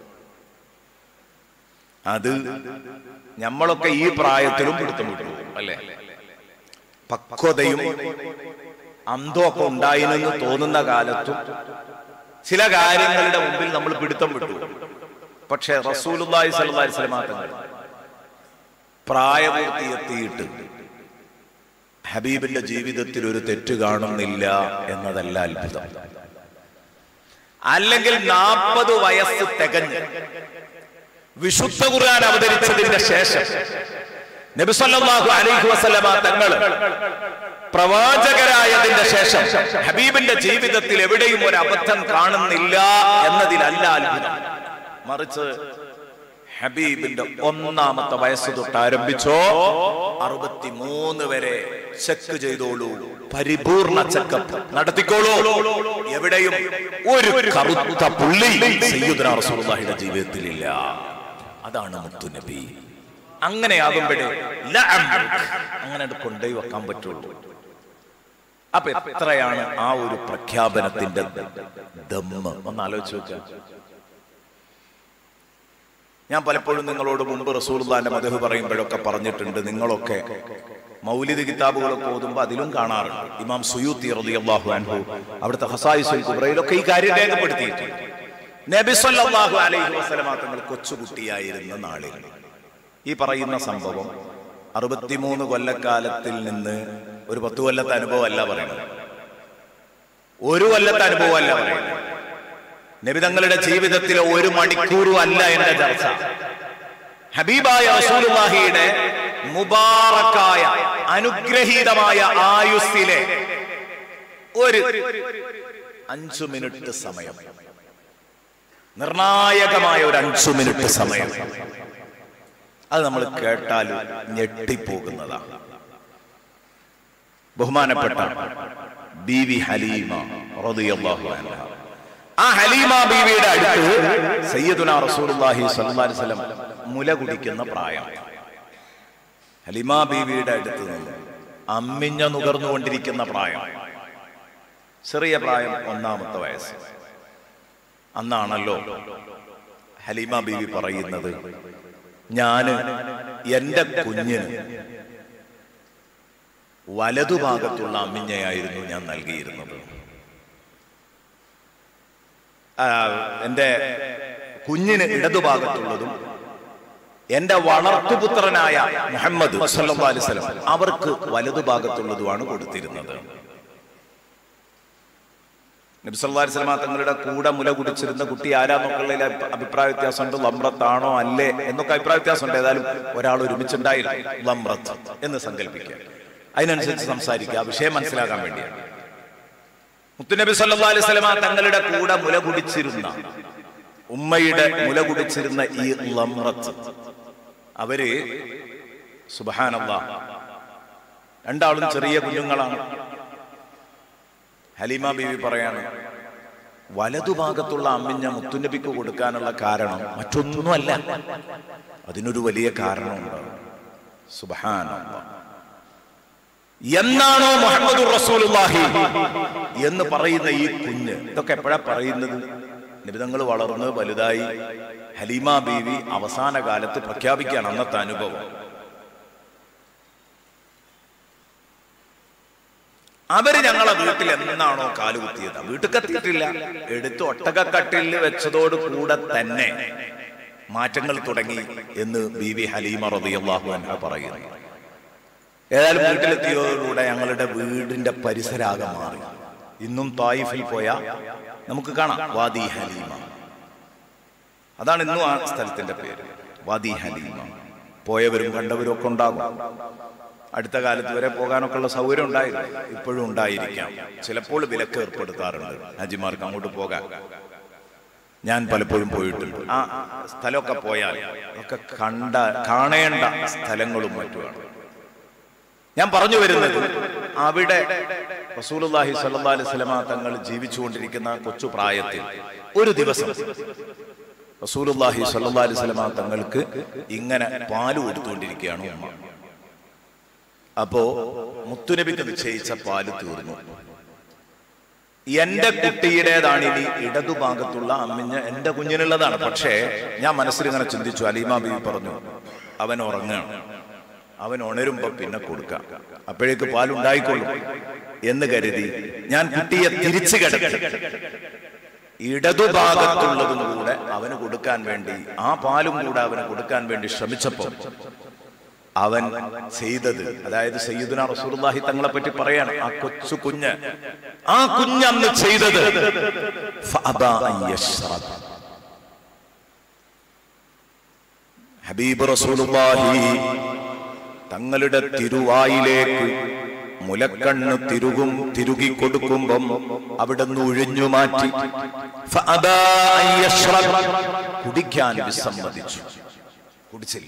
അത് നമ്മളൊക്കെ ഈ പ്രായത്തിലും പിടുത്തം വിട്ടു പോകും, അല്ലേ പക്വതയും അന്തമൊക്കെ ഉണ്ടായിനെന്ന് തോന്നുന്ന കാലത്തും ചില കാര്യങ്ങളുടെ മുമ്പിൽ നമ്മൾ പിടുത്തം വിട്ടു പക്ഷെ റസൂലുള്ളാഹി സ്വല്ലല്ലാഹി അലൈഹി വസല്ലം തങ്ങൾ പ്രായപൂർത്തി എത്തിയിട്ട് ഹബീബിന്റെ ജീവിതത്തിൽ ഒരു തെറ്റ് കാണുന്നില്ല എന്നതല്ല അത്ഭുതം അല്ലെങ്കിൽ നാൽപ്പത് വയസ്സ് തികഞ്ഞ് വിശുദ്ധ ഖുർആൻ അവതരിച്ചതിന്റെ ശേഷം നബി സല്ലല്ലാഹു അലൈഹി വസല്ലമ തങ്ങൾ പ്രവാചകരായതിന്റെ ശേഷം ഹബീബിന്റെ ജീവിതത്തിൽ എവിടെയും ഒരു അബദ്ധം കാണുന്നില്ല എന്നതിലല്ല അത്ഭുതം മറിച്ച് ഹബീബിന്റെ ഒന്നാമത്തെ വയസ്സ് തൊട്ട് ആരംഭിച്ചോ അറുപത്തിമൂന്ന് വരെ ചെക്ക് ചെയ്തോളൂ പരിപൂർണ ചെക്കപ്പ് നടത്തിക്കോളൂ എവിടെയും ഒരു കറുത്ത പുള്ളി സയ്യിദുനാ റസൂലുള്ളാഹിയുടെ ജീവിതത്തിലില്ല അതാണ് മുത്തുനബി അങ്ങനെയാകുമ്പോഴേ ലഅംറുക് അങ്ങനെ അത് കൊണ്ടുപോയി വെക്കാൻ പറ്റുള്ളൂ അപ്പൊ എത്രയാണ് ആ ഒരു പ്രഖ്യാപനത്തിന്റെ ദമ്മ് ഒന്ന് ആലോചിച്ച് നോക്കുക ഞാൻ പലപ്പോഴും നിങ്ങളോട് മുമ്പ് റസൂൽദാന്റെ മതഹ് പറയുമ്പോഴൊക്കെ പറഞ്ഞിട്ടുണ്ട് നിങ്ങളൊക്കെ മൗലിദ് കിതാബുകളൊക്കെ ഓതുമ്പോൾ അതിലും കാണാറുണ്ട് ഇമാം സുയൂത്തി റളിയല്ലാഹു അൻഹു അവിടുത്തെ ഹസായിസുൽ കുബ്രയിലൊക്കെ ഈ കാര്യം രേഖപ്പെടുത്തിയിട്ടുണ്ട് നബി സല്ലല്ലാഹു അലൈഹി വസല്ലമ തങ്ങൾ കൊച്ചുകുട്ടിയായിരുന്ന നാളിൽ ഈ പറയുന്ന സംഭവം അറുപത്തിമൂന്ന് കൊല്ലക്കാലത്തിൽ നിന്ന് ഒരു പത്ത് കൊല്ലത്തെ അനുഭവം അല്ല പറയുന്നത് ഒരു കൊല്ലത്തെ അനുഭവം അല്ല പറയുന്നത് നബി തങ്ങളുടെ ജീവിതത്തിലെ ഒരു മണിക്കൂറും അല്ല എന്റെ ചർച്ച ഹബീബായ റസൂലുള്ളാഹിയുടെ മുബാറക്കായ അനുഗ്രഹീതമായ ആയുസ്സിലെ ഒരു അഞ്ചു മിനിറ്റ് സമയം നിർണായകമായ ഒരു അഞ്ചു മിനിറ്റ് സമയം അത് നമ്മൾ കേട്ടാൽ ഞെട്ടിപ്പോകുന്നതാണ് ബഹുമാനപ്പെട്ട ബി വി ഹലീമ റളിയല്ലാഹു അൻഹ ആ ഹലീമ ബീവിയുടെ അടുത്ത് സയ്യിദുന റസൂലുള്ളാഹി സ്വല്ലല്ലാഹി അലൈഹി വസല്ലം മുല കുടിക്കുന്ന പ്രായം ഹലീമ ബീവിയുടെ അടുത്ത് നിന്ന് അമ്മിഞ്ഞ നുകർന്നുകൊണ്ടിരിക്കുന്ന പ്രായം ചെറിയ പ്രായം ഒന്നാമത്തെ വയസ്സ് അന്നാണല്ലോ ഹലീമ ബീവി പറയുന്നത് ഞാന് എന്റെ കുഞ്ഞിന് വലതുഭാഗത്തുള്ള അമ്മിഞ്ഞയായിരുന്നു ഞാൻ നൽകിയിരുന്നത് ആ, എന്റെ കുഞ്ഞിന് ഇടതുഭാഗത്തുള്ളതും എന്റെ വളർത്തുപുത്രനായ മുഹമ്മദ് സല്ലല്ലാഹു അലൈഹി വസല്ലം അവർക്ക് വലതുഭാഗത്തുള്ളതുമാണ് കൊടുത്തിരുന്നത് നബി സല്ലല്ലാഹു അലൈഹി വസല്ലമ തങ്ങളുടെ കൂടെ മുല കുടിച്ചിരുന്ന കുട്ടി ആരാന്നൊക്കെയുള്ള അഭിപ്രായ വ്യത്യാസമുണ്ട് ലംറത്താണോ അല്ലേ എന്നൊക്കെ അഭിപ്രായ വ്യത്യാസമുണ്ട് ഏതായാലും ഒരാൾ ഒരുമിച്ചുണ്ടായിരുന്നു ലംറത്ത് എന്ന് സങ്കല്പിക്കുക അതിനനുസരിച്ച് സംസാരിക്കുക ആ വിഷയം മനസ്സിലാക്കാൻ വേണ്ടിയാണ് മുത്തുനബി സല്ലല്ലാഹു അലൈഹി വസല്ലമ തങ്ങളുടെ കൂടെ മുല കുടിച്ചിരുന്ന ഉമ്മയുടെ മുല കുടിച്ചിരുന്ന ഈ ലംറത്ത് അവര് സുബ്ഹാനല്ലാ രണ്ടാളും ചെറിയ കുഞ്ഞുങ്ങളാണ് ഹലീമ ബീവി പറയാണ് വലതുഭാഗത്തുള്ള അമ്മിഞ്ഞ മുത്തുനബിക്ക് കൊടുക്കാനുള്ള കാരണം മറ്റൊന്നുമല്ല അതിനൊരു വലിയ കാരണമുണ്ട് സുബ്ഹാനല്ലാ എന്നാണോ മുഹമ്മദ് റസൂലുള്ളാഹി എന്ന് പറയുന്ന ഈ കുഞ്ഞ് ഇതൊക്കെ എപ്പോഴാ പറയുന്നത് നിബിതങ്ങൾ വളർന്ന് വലുതായി ഹലീമ ബീവി അവസാന കാലത്ത് പ്രഖ്യാപിക്കുകയാണ് അന്നത്തെ അനുഭവം അവര് ഞങ്ങളെ വീട്ടിൽ എന്നാണോ കാലുകുത്തിയത് വീട്ടിൽ എത്തിയിട്ടില്ല എടുത്ത് ഒട്ടകക്കട്ടിൽ വെച്ചതോട് കൂടെ തന്നെ മാറ്റങ്ങൾ തുടങ്ങി എന്ന് ബീവി ഹലീമ റളിയല്ലാഹു അൻഹ പറയുന്നു ഏതായാലും വീട്ടിലെത്തിയതോടുകൂടെ ഞങ്ങളുടെ വീടിന്റെ പരിസരാകെ മാറി ഇന്നും തായിഫിൽ പോയ നമുക്ക് കാണാം വാദി ഹലീമ അതാണ് ഇന്നും ആ സ്ഥലത്തിന്റെ പേര് വാദി ഹലീമ പോയവരും കണ്ടവരും ഒക്കെ ഉണ്ടാകും അടുത്ത കാലത്ത് വരെ പോകാനൊക്കെ ഉള്ള സൗകര്യം ഉണ്ടായിരുന്നു ഇപ്പോഴും ഉണ്ടായിരിക്കാം ചിലപ്പോൾ വിലക്ക് ഏർപ്പെടുത്താറുണ്ട് ഹജിമാർക്ക് അങ്ങോട്ട് പോകാൻ ഞാൻ പലപ്പോഴും പോയിട്ടുണ്ട് ആ സ്ഥലമൊക്കെ പോയാൽ ഒക്കെ കണ്ട കാണേണ്ട സ്ഥലങ്ങളും മറ്റുമാണ് ഞാൻ പറഞ്ഞു വരുന്നത് അവിടെ റസൂലുള്ളാഹി സ്വല്ലല്ലാഹി അലൈഹി വസല്ലമ തങ്ങൾ ജീവിച്ചുകൊണ്ടിരിക്കുന്ന കൊച്ചു പ്രായത്തിൽ ഒരു ദിവസം റസൂലുള്ളാഹി സ്വല്ലല്ലാഹി അലൈഹി വസല്ലമ തങ്ങൾക്ക് ഇങ്ങനെ പാല് കൊടുത്തുകൊണ്ടിരിക്കുകയാണ് ഉമ്മ അപ്പോ മുത്തുനബിക്ക് നിശ്ചയിച്ച പാല് തീർന്നു എന്റെ കുട്ടിയുടേതാണ് ഇനി ഇടതുഭാഗത്തുള്ള അമ്മിഞ്ഞ എന്റെ കുഞ്ഞിനുള്ളതാണ് പക്ഷേ ഞാൻ മനസ്സിൽ ഇങ്ങനെ ചിന്തിച്ചു അലീമ ബീവി പറഞ്ഞു അവൻ ഉറങ്ങാണ് അവൻ ഉണരുമ്പോ പിന്നെ കൊടുക്കാം അപ്പോഴേക്ക് പാലുണ്ടായിക്കൊള്ളും എന്ന് കരുതി ഞാൻ കുട്ടിയെ തിരിച്ചു കിടത്തി ഇടതുഭാഗത്തുള്ളതും കൂടെ അവന് കൊടുക്കാൻ വേണ്ടി ആ പാലും കൂടെ അവന് കൊടുക്കാൻ വേണ്ടി ശ്രമിച്ചപ്പോൾ അവൻ ചെയ്തത് അതായത് സയ്യിദുന റസൂലുള്ളാഹി തങ്ങളെ പറ്റി പറയാണ് ആ കൊച്ചു കുഞ്ഞ് ആ കുഞ്ഞ് അന്ന് ചെയ്തത് ഫഅബാ അൻ യശ്റബ്. ഹബീബ് റസൂലുള്ളാഹി തങ്ങളുടെ തിരുവായിലേക്ക് മുലക്കണ്ണ് തിരുകും തിരുകി കൊടുക്കുമ്പം അവിടുന്ന് ഒഴിഞ്ഞു മാറ്റി ഫഅബാ അൻ യശ്റബ്. കുടിക്കാൻ വിസമ്മതിച്ചു കുടിച്ചില്ല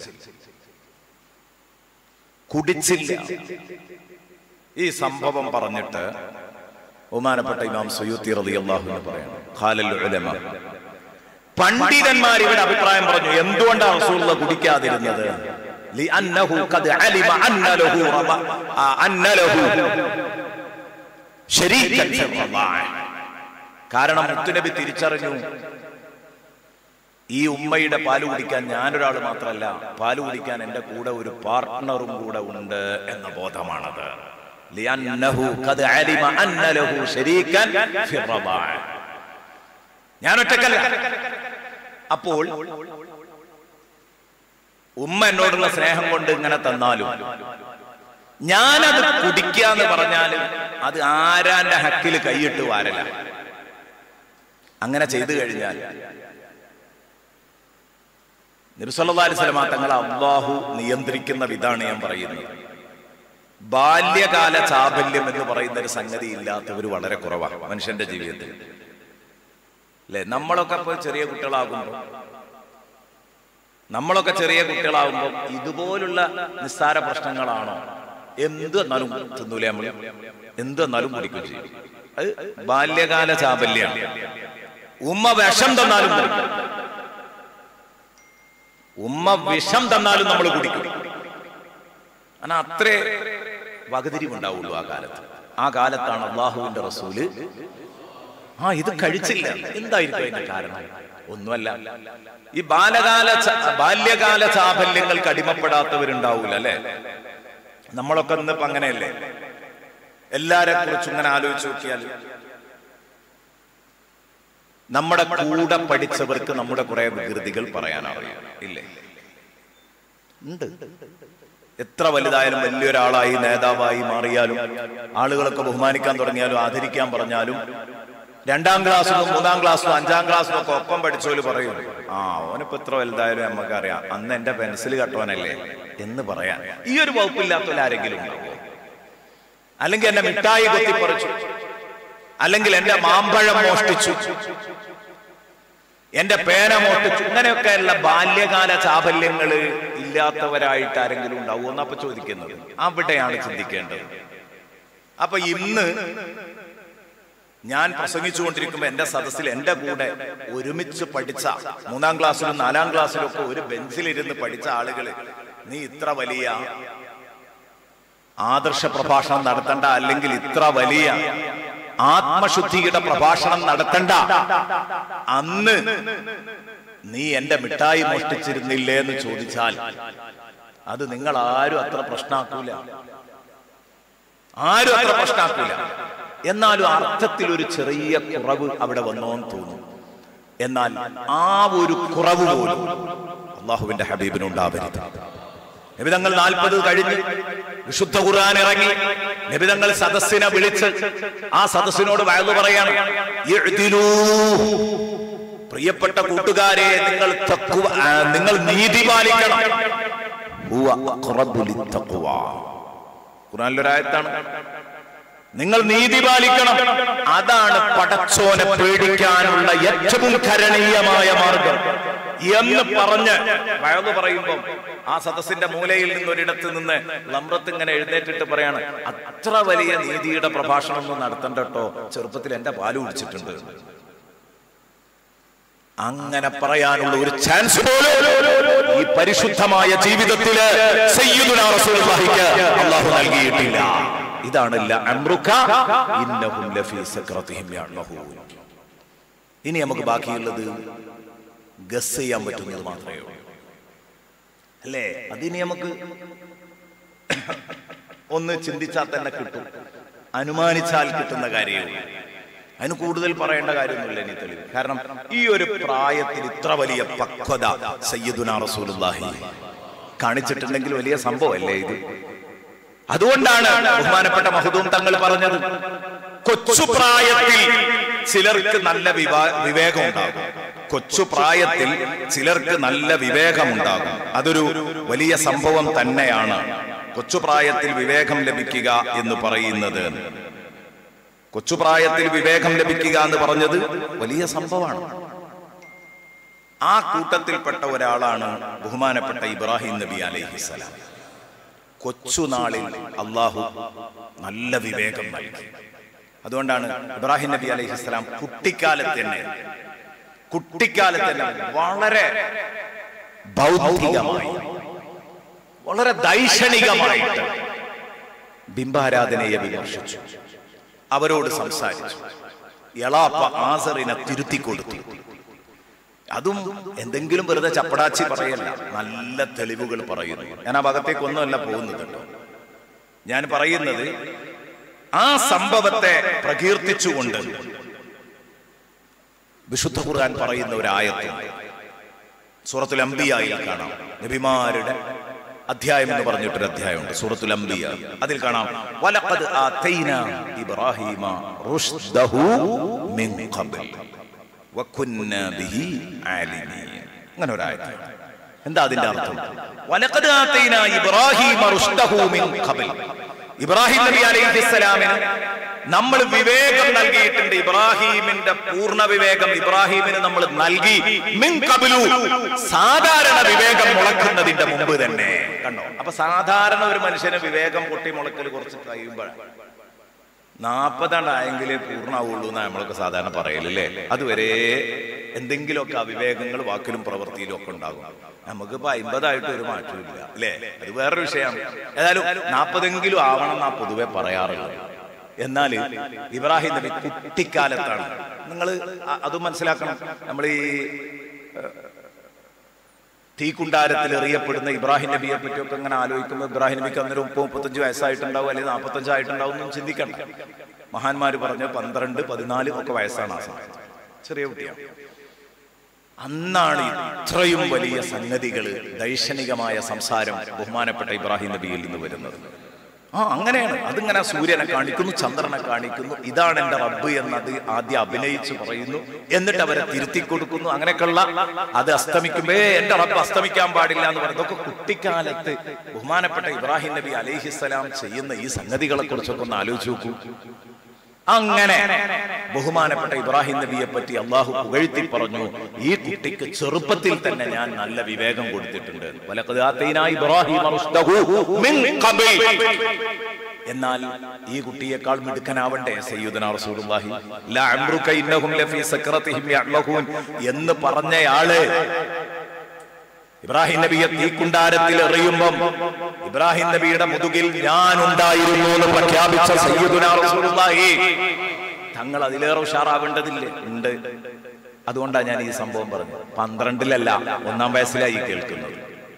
കുടിച്ചില്ല ഈ സംഭവം പറഞ്ഞിട്ട് ബഹുമാനപ്പെട്ട ഇമാം സയ്യൂത്തി റളിയല്ലാഹു അൻഹു പറയണം ഖാലൽ ഉലമ പണ്ഡിതന്മാർ ഇവിടെ അഭിപ്രായം പറഞ്ഞു എന്തുകൊണ്ടാണ് റസൂലുള്ള കുടിക്കാതിരുന്നത് ലിഅന്നഹു ഖദ് അലിമ അന്ന ലഹു റമ- ആ, അന്ന ലഹു ശരീകൻ ഫി റളാഅ. കാരണം മുത്തുനബി തിരിച്ചറിഞ്ഞു ഈ ഉമ്മയുടെ പാല് കുടിക്കാൻ ഞാനൊരാൾ മാത്രമല്ല പാല് കുടിക്കാൻ എൻ്റെ കൂടെ ഒരു പാർട്ട്ണറും കൂടെ ഉണ്ട് എന്ന ബോധമാണത് ലിഅന്നഹു ഖദ് അലിമ അന്ന ലഹു ശരീകൻ ഫി റളാഅ. ഞാൻ ഒറ്റക്കല്ല അപ്പോൾ ഉമ്മ എന്നോടുള്ള സ്നേഹം കൊണ്ട് ഇങ്ങനെ തന്നാലും ഞാനത് കുടിക്കാന്ന് പറഞ്ഞാലും അത് ആരാന്റെ ഹക്കിൽ കൈയിട്ട് വാരല അങ്ങനെ ചെയ്തു കഴിഞ്ഞാൽ നബിസല്ലാ അലിസ്ലമ തങ്ങൾ അള്ളാഹു നിയന്ത്രിക്കുന്ന വിധാണ് ഞാൻ പറയുന്നത് ബാല്യകാല ചാബല്യം എന്ന് പറയുന്ന ഒരു സംഗതി ഇല്ലാത്തവർ വളരെ കുറവാണ് മനുഷ്യന്റെ ജീവിതത്തിൽ അല്ലെ നമ്മളൊക്കെ ഇപ്പൊ ചെറിയ കുട്ടികളാകുമ്പോൾ നമ്മളൊക്കെ ചെറിയ കുട്ടികളാകുമ്പോൾ ഇതുപോലുള്ള നിസ്സാര പ്രശ്നങ്ങളാണോ എന്ത് എന്നാലും തിന്നൂലേ നമ്മൾ എന്ത് എന്നാലും കുടിക്കും ചെയ്യും അത് ബാല്യകാല ചാബല്യാണ് ഉമ്മ വിഷം തന്നാലും കുടിക്കും ഉമ്മ വിഷം തന്നാലും നമ്മൾ കുടിക്കും അങ്ങനെ അത്രേ വകതിരിവുണ്ടാവുള്ളൂ ആ കാലത്ത് ആ കാലത്താണ് അള്ളാഹുവിന്റെ റസൂല് ആ ഇത് കഴിച്ചില്ല എന്തായിരിക്കും അതിന്റെ കാരണം ഒന്നുമല്ല ഈ ബാലകാല ച- ബാല്യകാല ചാബല്യങ്ങൾക്ക് അടിമപ്പെടാത്തവരുണ്ടാവൂല അല്ലെ നമ്മളൊക്കെ ഇന്നിപ്പോ അങ്ങനെയല്ലേ എല്ലാരെ കുറിച്ചും ഇങ്ങനെ ആലോചിച്ച് നോക്കിയാൽ നമ്മുടെ കൂടെ പഠിച്ചവർക്ക് നമ്മുടെ കുറെ വികൃതികൾ പറയാനറിയാം ഇല്ലേ ഉണ്ട് എത്ര വലുതായാലും വലിയൊരാളായി നേതാവായി മാറിയാലും ആളുകളൊക്കെ ബഹുമാനിക്കാൻ തുടങ്ങിയാലും ആദരിക്കാൻ പറഞ്ഞാലും രണ്ടാം ക്ലാസ്സിലും മൂന്നാം ക്ലാസ്സിലും അഞ്ചാം ക്ലാസ്സിലും ഒക്കെ ഒപ്പം പഠിച്ചോല് പറയും ആ ഓനിപ്പോ എത്ര വലുതായാലും നമുക്കറിയാം അന്ന് എന്റെ പെൻസിൽ കട്ടോനല്ലേ എന്ന് പറയാൻ ഈ ഒരു വകുപ്പില്ലാത്തവർ ആരെങ്കിലും ഉണ്ടാവുമോ അല്ലെങ്കിൽ എന്നെ മിഠായി കൊത്തിപ്പറിച്ചു അല്ലെങ്കിൽ എന്റെ മാമ്പഴം മോഷ്ടിച്ചു എന്റെ പേന മോഷ്ടിച്ചു ഇങ്ങനെയൊക്കെയുള്ള ബാല്യകാല ചാബല്യങ്ങള് ഇല്ലാത്തവരായിട്ട് ആരെങ്കിലും ഉണ്ടാവുമോ എന്നപ്പൊ ചോദിക്കുന്നത് അവിടെയാണ് ചിന്തിക്കേണ്ടത് അപ്പൊ ഇന്ന് ഞാൻ പ്രസംഗിച്ചുകൊണ്ടിരിക്കുമ്പോ എന്റെ സദസ്സിൽ എന്റെ കൂടെ ഒരുമിച്ച് പഠിച്ച മൂന്നാം ക്ലാസ്സിലും നാലാം ക്ലാസ്സിലും ഒക്കെ ഒരു ബെഞ്ചിലിരുന്ന് പഠിച്ച ആളുകള് നീ ഇത്ര വലിയ ആദർശ പ്രഭാഷണം നടത്തണ്ട അല്ലെങ്കിൽ ഇത്ര വലിയ ആത്മശുദ്ധിയുടെ പ്രഭാഷണം നടത്തണ്ട അന്ന് നീ എന്റെ മിഠായി മോഷ്ടിച്ചിരുന്നില്ലേ എന്ന് ചോദിച്ചാൽ അത് നിങ്ങൾ ആരും അത്ര പ്രശ്നാക്കൂല ആരും അത്ര പ്രശ്നാക്കൂല എന്നാലും അർത്ഥത്തിൽ ഒരു ചെറിയ കുറവ് അവിടെ വന്നോന്ന് തോന്നും എന്നാൽ ആ ഒരു കുറവ് പോലും അള്ളാഹുവിന്റെ ഹബീബിനുണ്ടാവരുത് നബിതങ്ങൾ നാൽപ്പത് കഴിഞ്ഞ് വിശുദ്ധ ഖുർആൻ ഇറങ്ങി നബിതങ്ങൾ സദസ്സിനെ വിളിച്ച് ആ സദസ്സിനോട് വയലു പറയാണ് "ഇഅ്ദിലൂ." പ്രിയപ്പെട്ട കൂട്ടുകാരെ നിങ്ങൾ തഖ്വ ആ, നിങ്ങൾ നീതി പാലിക്കണം ഹുവ അഖ്റബു ലിത്തഖ്വ. ഖുർആനിലൊരായത്താണ് നിങ്ങൾ നീതി പാലിക്കണം അതാണ് പടച്ചോനെ പേടിക്കാനുള്ള ഏറ്റവും കരണീയമായ മാർഗം എന്ന് പറഞ്ഞ് വയന്ന് പറയുമ്പം ആ സദസ്സിന്റെ മൂലയിൽ നിന്ന് ഒരിടത്ത് നിന്ന് ലമ്രത്ത് ഇങ്ങനെ എഴുന്നേറ്റിട്ട് പറയാണ് അത്ര വലിയ നീതിയുടെ പ്രഭാഷണം ഒന്നും നടത്തണ്ട കേട്ടോ ചെറുപ്പത്തിൽ എന്റെ പാല് കുടിച്ചിട്ടുണ്ട് അങ്ങനെ പറയാനുള്ള ഒരു ചാൻസ് പോലും ഈ പരിശുദ്ധമായ ജീവിതത്തില് സയ്യിദുനാ റസൂലുള്ളാഹിക്ക് അല്ലാഹു നൽകിയിട്ടില്ല ഇതാണ് ലഅംറുക ഇന്നഹും ലഫീ സക്രതിഹിം യഅ്മഹൂൻ ഇനി നമുക്ക് ബാക്കിയുള്ളത് ഗസ് ചെയ്യാൻ പറ്റുന്നത് മാത്രമേ ഉള്ളൂ അല്ലേ അതിനി നമുക്ക് ഒന്ന് ചിന്തിച്ചാൽ തന്നെ കിട്ടും അനുമാനിച്ചാൽ കിട്ടുന്ന കാര്യമേ അതിന് കൂടുതൽ പറയേണ്ട കാര്യമൊന്നുമില്ല ഇനി തെളിവ് കാരണം ഈ ഒരു പ്രായത്തിൽ ഇത്ര വലിയ പക്വത സയ്യിദുനാ റസൂലുള്ളാഹി കാണിച്ചിട്ടുണ്ടെങ്കിൽ വലിയ സംഭവമല്ലേ ഇത് അതുകൊണ്ടാണ് ബഹുമാനപ്പെട്ട മഹദൂം തങ്ങൾ പറഞ്ഞത് കൊച്ചു പ്രായത്തിൽ ചിലർക്ക് നല്ല വിവാ- വിവേകം ഉണ്ടാകും കൊച്ചു പ്രായത്തിൽ ചിലർക്ക് നല്ല വിവേകമുണ്ടാകും അതൊരു വലിയ സംഭവം തന്നെയാണ് കൊച്ചുപ്രായത്തിൽ വിവേകം ലഭിക്കുക എന്ന് പറയുന്നത് കൊച്ചുപ്രായത്തിൽ വിവേകം ലഭിക്കുക എന്ന് പറഞ്ഞത് വലിയ സംഭവമാണ് ആ കൂട്ടത്തിൽപ്പെട്ട ഒരാളാണ് ബഹുമാനപ്പെട്ട ഇബ്രാഹിം നബി അലൈഹിസലാം കൊച്ചുനാളിൽ അള്ളാഹു നല്ല വിവേകം നൽകി അതുകൊണ്ടാണ് ഇബ്രാഹിം നബി അലൈഹിസ്സലാം കുട്ടിക്കാലത്ത് തന്നെ കുട്ടിക്കാലത്ത് തന്നെ വളരെ ബൗദ്ധികമായി വളരെ ദൈക്ഷണികമായിട്ട് ബിംബാരാധനയെ വിമർശിച്ചു അവരോട് സംസാരിച്ചു എളാപ്പ ആസറിനെ തിരുത്തി കൊടുത്തു അതും എന്തെങ്കിലും വെറുതെ ചപ്പടാച്ചി പറയല്ല നല്ല തെളിവുകൾ പറയുന്നു ഞാൻ ആ ഭാഗത്തേക്കൊന്നുമല്ല പോകുന്നത് കേട്ടോ ഞാൻ പറയുന്നത് ആ സംഭവത്തെ പ്രകീർത്തിച്ചുകൊണ്ട് വിശുദ്ധ ഖുർആൻ പറയുന്ന ഒരു ആയത്തുണ്ട് സൂറത്തുൽ അംബിയായിൽ കാണാം നബിമാരുടെ അധ്യായം എന്ന് പറഞ്ഞിട്ടൊരു അധ്യായമുണ്ട് സൂറത്തുൽ അംബിയ അതിൽ കാണാം വലഖദ് ആതൈന ഇബ്രാഹീമ റുഷ്ദഹു മിൻ ഖബ്ൽ വകുന്ന ബിഹി ആലിമീൻ അങ്ങനെ ഒരു ആയത്ത് എന്താ അതിന്റെ അർത്ഥം വലഖദ് ആതൈന ഇബ്രാഹീമ റുഷ്ദഹു മിൻ ഖബ്ൽ ഇബ്രാഹിം നബി അലൈഹിസ്സലാമിന് നമ്മൾ വിവേകം നൽകിയിട്ടുണ്ട് ഇബ്രാഹീമിന്റെ പൂർണ്ണ വിവേകം ഇബ്രാഹീമിന് നമ്മൾ നൽകി മിൻ കബിലു സാധാരണ വിവേകം മുളക്കുന്നതിന്റെ മുമ്പ് തന്നെ കണ്ടോ അപ്പൊ സാധാരണ ഒരു മനുഷ്യന് വിവേകം പൊട്ടി മുളക്കൽ കുറച്ച് കഴിയുമ്പോഴാണ് നാൽപ്പതാണ്ടായെങ്കിലേ പൂർണ്ണമാവുള്ളൂ എന്നാ നമ്മളൊക്കെ സാധാരണ പറയലല്ലേ അതുവരെ എന്തെങ്കിലുമൊക്കെ അവിവേകങ്ങൾ വാക്കിലും പ്രവൃത്തിയിലും ഒക്കെ ഉണ്ടാകും നമുക്കിപ്പോ അമ്പതായിട്ട് ഒരു മാറ്റമില്ല അല്ലേ അത് വേറൊരു വിഷയമാണ് ഏതായാലും നാൽപ്പതെങ്കിലും ആവണം എന്നാ പൊതുവെ പറയാറുള്ളത് എന്നാൽ ഇബ്രാഹിം നബി കുട്ടിക്കാലത്താണ് നിങ്ങൾ അതും മനസ്സിലാക്കണം നമ്മൾ ഈ തീക്കുണ്ടാരത്തിൽ എറിയപ്പെടുന്ന ഇബ്രാഹിം നബിയെ പറ്റിയൊക്കെ അങ്ങനെ ആലോചിക്കുമ്പോൾ ഇബ്രാഹിം നബിക്ക് അന്നേരം മുപ്പത് മുപ്പത്തഞ്ച് വയസ്സായിട്ടുണ്ടാവും അല്ലെങ്കിൽ നാൽപ്പത്തഞ്ചായിട്ടുണ്ടാവും എന്നും ചിന്തിക്കണ്ട മഹാന്മാര് പറഞ്ഞു പന്ത്രണ്ട് പതിനാല് ഒക്കെ വയസ്സാണ് ആ സമയത്ത് ചെറിയ കുട്ടിയാണ് അന്നാണ് ഇത്രയും വലിയ സംഗതികൾ ദൈക്ഷണികമായ സംസാരം ബഹുമാനപ്പെട്ട ഇബ്രാഹിം നബിയിൽ നിന്ന് വരുന്നത് ആ അങ്ങനെയാണ് അതിങ്ങനെ സൂര്യനെ കാണിക്കുന്നു ചന്ദ്രനെ കാണിക്കുന്നു ഇതാണ് എന്റെ റബ്ബ് എന്നത് ആദ്യം അഭിനയിച്ച് പറയുന്നു എന്നിട്ട് അവരെ തിരുത്തി കൊടുക്കുന്നു അങ്ങനെയൊക്കെയുള്ള അത് അസ്തമിക്കുമ്പേ എന്റെ റബ്ബ് അസ്തമിക്കാൻ പാടില്ല എന്ന് പറയുന്നത് ഇതൊക്കെ കുട്ടിക്കാലത്ത് ബഹുമാനപ്പെട്ട ഇബ്രാഹിം നബി അലൈഹിസ്സലാം ചെയ്യുന്ന ഈ സംഗതികളെ കുറിച്ചൊക്കെ ഒന്ന് ആലോചിച്ച് നോക്കൂ അങ്ങനെ ബഹുമാനപ്പെട്ട ഇബ്രാഹിം നബിയെ പറ്റി അള്ളാഹു പുകഴ്ത്തി പറഞ്ഞു ഈ കുട്ടിക്ക് ചെറുപ്പത്തിൽ തന്നെ ഞാൻ നല്ല വിവേകം കൊടുത്തിട്ടുണ്ട് വലഖദ് ആതൈനാ ഇബ്രാഹിമ റുഷ്ദഹു മിൻ ഖബൽ. എന്നാൽ ഈ കുട്ടിയേക്കാൾ മിടുക്കനാവണ്ടേ സയ്യിദുനാ റസൂലുള്ളാഹി ലാ അംറുക ഇന്നഹും ലഫീ സക്രതിഹിം യഅ്മഹൂൻ എന്ന് പറഞ്ഞയാള് ഇബ്രാഹിം നബിയെ തീക്കുണ്ടാരത്തിൽ എറിയുമ്പം ഇബ്രാഹിം നബിയുടെ മുതുകിൽ ഞാൻ ഉണ്ടായിരുന്നു എന്ന് പ്രഖ്യാപിച്ച സയ്യിദുനാ റസൂലുള്ളാഹി തങ്ങൾ അതിലേറെ ഉഷാറാവേണ്ടതില്ലേ ഉണ്ട് അതുകൊണ്ടാണ് ഞാൻ ഈ സംഭവം പറഞ്ഞത് പന്ത്രണ്ടിലല്ല ഒന്നാം വയസ്സിലായി കേൾക്കുന്നത്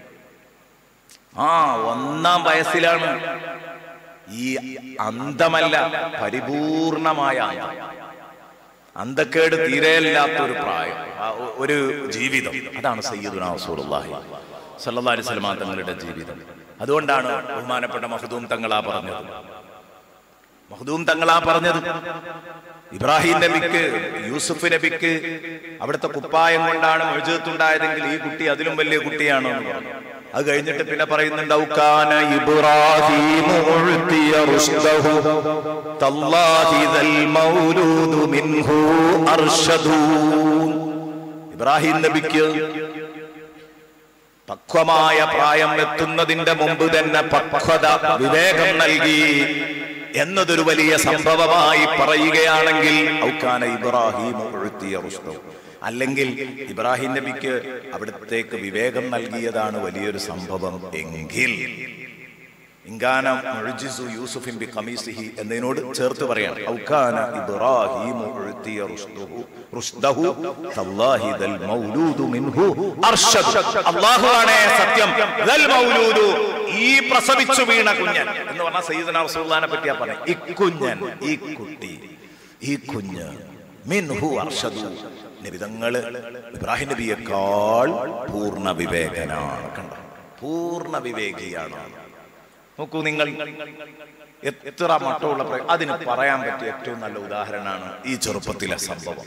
ആ ഒന്നാം വയസ്സിലാണ് ഈ അന്തമല്ല പരിപൂർണമായ അന്തം അന്തക്കേട് തീരെയില്ലാത്ത ഒരു പ്രായം ആ ഒ- ഒരു ജീവിതം അതാണ് സയ്യിദുനാ റസൂലുള്ളാഹി സല്ലല്ലാഹു അലൈഹി വസല്ലം തങ്ങളുടെ ജീവിതം അതുകൊണ്ടാണ് ബഹുമാനപ്പെട്ട മഹദൂം തങ്ങളാ പറഞ്ഞത് മഹദൂം തങ്ങളാ പറഞ്ഞത് ഇബ്രാഹിം നബിക്ക് യൂസുഫ് നബിക്ക് അവിടുത്തെ കുപ്പായം കൊണ്ടാണ് മൊഴിജത്തുണ്ടായതെങ്കിൽ ഈ കുട്ടി അതിലും വലിയ കുട്ടിയാണോ എന്ന് പറഞ്ഞു അത് കഴിഞ്ഞിട്ട് പിന്നെ പറയുന്നുണ്ട് ഔക്കാന ഇബ്രാഹീമു ഉഴ്തിയ റുഷ്ദഹു തല്ലാഹി ദൽ മൗലൂദു മിൻഹു അർഷദൂ ഇബ്രാഹിം നബിക്ക് പക്വമായ പ്രായം എത്തുന്നതിന്റെ മുമ്പ് തന്നെ പക്വത വിവേകം നൽകി എന്നതൊരു വലിയ സംഭവമായി പറയുകയാണെങ്കിൽ ഔക്കാന ഇബ്രാഹിം ഉഴുത്തിയ റുഷ്ദഹു. അല്ലെങ്കിൽ ഇബ്രാഹിം നബിക്ക് അവിടത്തേക്ക് വിവേകം നൽകിയതാണ് വലിയൊരു സംഭവം എങ്കിൽ ഇങ്കാന മുഅ്ജിസു യൂസുഫിൻ ബി ഖമീസിഹി എന്നതിനോട് ചേർത്ത് പറയാണ് ഔകാന ഇബ്രാഹീമു ഉഴ്തിയ റുഷ്ദഹു റുഷ്ദഹു തല്ലാഹി ദൽ മൗലൂദു മിൻഹു അർഷദ് അല്ലാഹുവാണ് സത്യം ദൽ മൗലൂദു ഈ പ്രസവിച്ചു വീണ കുഞ്ഞൻ എന്ന് പറഞ്ഞ സയ്യിദന റസൂലുള്ളാഹിനെ പറ്റിയാ പറഞ്ഞത് ഈ കുഞ്ഞൻ ഈ കുട്ടി ഈ കുഞ്ഞ് മിൻഹു അർഷദു നബിതങ്ങള് ഇബ്രാഹിം നബിയേക്കാൾ പൂർണ്ണ വിവേകനാണ് കണ്ടോ പൂർണ്ണ വിവേകിയാണ് നോക്കൂ നിങ്ങൾ എത്ര മട്ടമുള്ള പ്ര- അതിന് പറയാൻ പറ്റിയ ഏറ്റവും നല്ല ഉദാഹരണമാണ് ഈ ചെറുപ്പത്തിലെ സംഭവം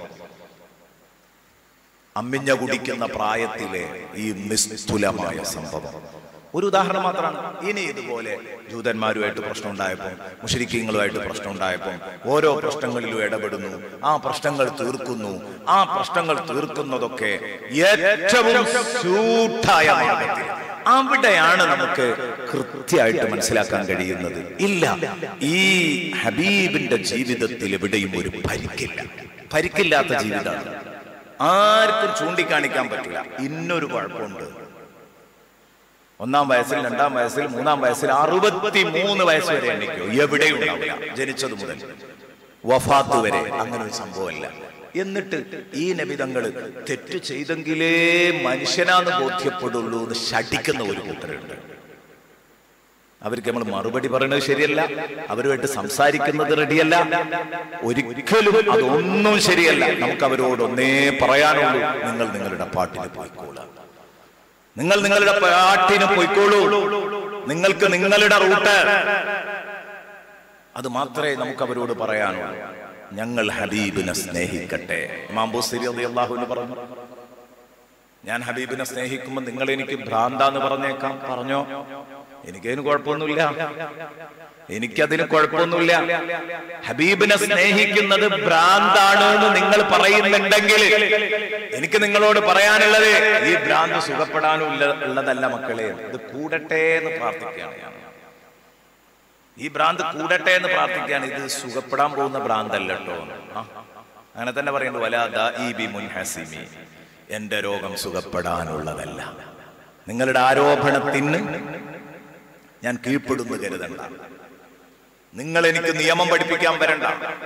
അമ്മിഞ്ഞ കുടിക്കുന്ന പ്രായത്തിലെ ഈ നിസ്തുലമായ സംഭവം ഒരു ഉദാഹരണം മാത്രമാണ് ഇനി ഇതുപോലെ ജൂതന്മാരുമായിട്ട് പ്രശ്നം ഉണ്ടായപ്പോൾ മുഷരിക്കീങ്ങളുമായിട്ട് പ്രശ്നം ഉണ്ടായപ്പോൾ ഓരോ പ്രശ്നങ്ങളിലും ഇടപെടുന്നു ആ പ്രശ്നങ്ങൾ തീർക്കുന്നു ആ പ്രശ്നങ്ങൾ തീർക്കുന്നതൊക്കെ ഏറ്റവും സ്യൂട്ടായ മാർഗത്തിൽ അവിടെയാണ് നമുക്ക് കൃത്യമായിട്ട് മനസ്സിലാക്കാൻ കഴിയുന്നത് ഇല്ല ഈ ഹബീബിന്റെ ജീവിതത്തിൽ എവിടെയും ഒരു പരിക്കില്ല പരിക്കില്ലാത്ത ജീവിതമാണ് ആർക്കും ചൂണ്ടിക്കാണിക്കാൻ പറ്റില്ല ഇന്നൊരു കുഴപ്പമുണ്ട് ഒന്നാം വയസ്സിൽ രണ്ടാം വയസ്സിൽ മൂന്നാം വയസ്സിൽ അറുപത്തി മൂന്ന് വയസ്സ് വരെ എണ്ണിക്കോ എവിടെയും ഉണ്ടാവില്ല ജനിച്ചത് മുതൽ വഫാത്ത് വരെ അങ്ങനെ ഒരു സംഭവമല്ല എന്നിട്ട് ഈ നബിതങ്ങൾ തെറ്റ് ചെയ്തെങ്കിലേ മനുഷ്യനാന്ന് ബോധ്യപ്പെടുള്ളൂ എന്ന് ശടിക്കുന്ന ഒരു കൂട്ടരുണ്ട് അവർക്ക് നമ്മൾ മറുപടി പറയുന്നത് ശരിയല്ല അവരുമായിട്ട് സംസാരിക്കുന്നത് റെഡിയല്ല ഒരിക്കലും അതൊന്നും ശരിയല്ല നമുക്ക് അവരോട് ഒന്നേ പറയാനുള്ളൂ നിങ്ങൾ നിങ്ങളുടെ പാട്ടിന് പോയിക്കോളാം നിങ്ങൾ നിങ്ങളുടെ പാട്ടിന് പോയിക്കോളൂ നിങ്ങൾക്ക് നിങ്ങളുടെ റൂട്ട് അത് മാത്രമേ നമുക്ക് അവരോട് പറയാനുള്ളൂ ഞങ്ങൾ ഹബീബിനെ സ്നേഹിക്കട്ടെ ഇമാം ബുസ്രി അള്ളാഹുവിന് പറഞ്ഞു ഞാൻ ഹബീബിനെ സ്നേഹിക്കുമ്പോൾ നിങ്ങൾ എനിക്ക് ഭ്രാന്താന്ന് പറഞ്ഞേക്കാം പറഞ്ഞോ എനിക്കതിന് കുഴപ്പമൊന്നുമില്ല എനിക്കതിന് കുഴപ്പമൊന്നുമില്ല ഹബീബിനെ സ്നേഹിക്കുന്നത് ഭ്രാന്താണ് എന്ന് നിങ്ങൾ പറയുന്നുണ്ടെങ്കിൽ എനിക്ക് നിങ്ങളോട് പറയാനുള്ളത് ഈ ഭ്രാന്ത് സുഖപ്പെടാനും ഇല്ല ഉള്ളതല്ല മക്കളെ ഇത് കൂടട്ടെ എന്ന് പ്രാർത്ഥിക്കുകയാണ് ഞാൻ ഈ ഭ്രാന്ത് കൂടട്ടെ എന്ന് പ്രാർത്ഥിക്കുകയാണ് ഇത് സുഖപ്പെടാൻ പോകുന്ന ഭ്രാന്തല്ല കേട്ടോ ആ, അങ്ങനെ തന്നെ പറയുന്നത് വലാദ ഈ ബി മുൻഹസിമി എന്റെ രോഗം സുഖപ്പെടാനുള്ളതല്ല നിങ്ങളുടെ ആരോപണത്തിന് ഞാൻ കീഴ്പ്പെടുന്നു കരുതണ്ട നിങ്ങൾ എനിക്ക് നിയമം പഠിപ്പിക്കാൻ വരണ്ട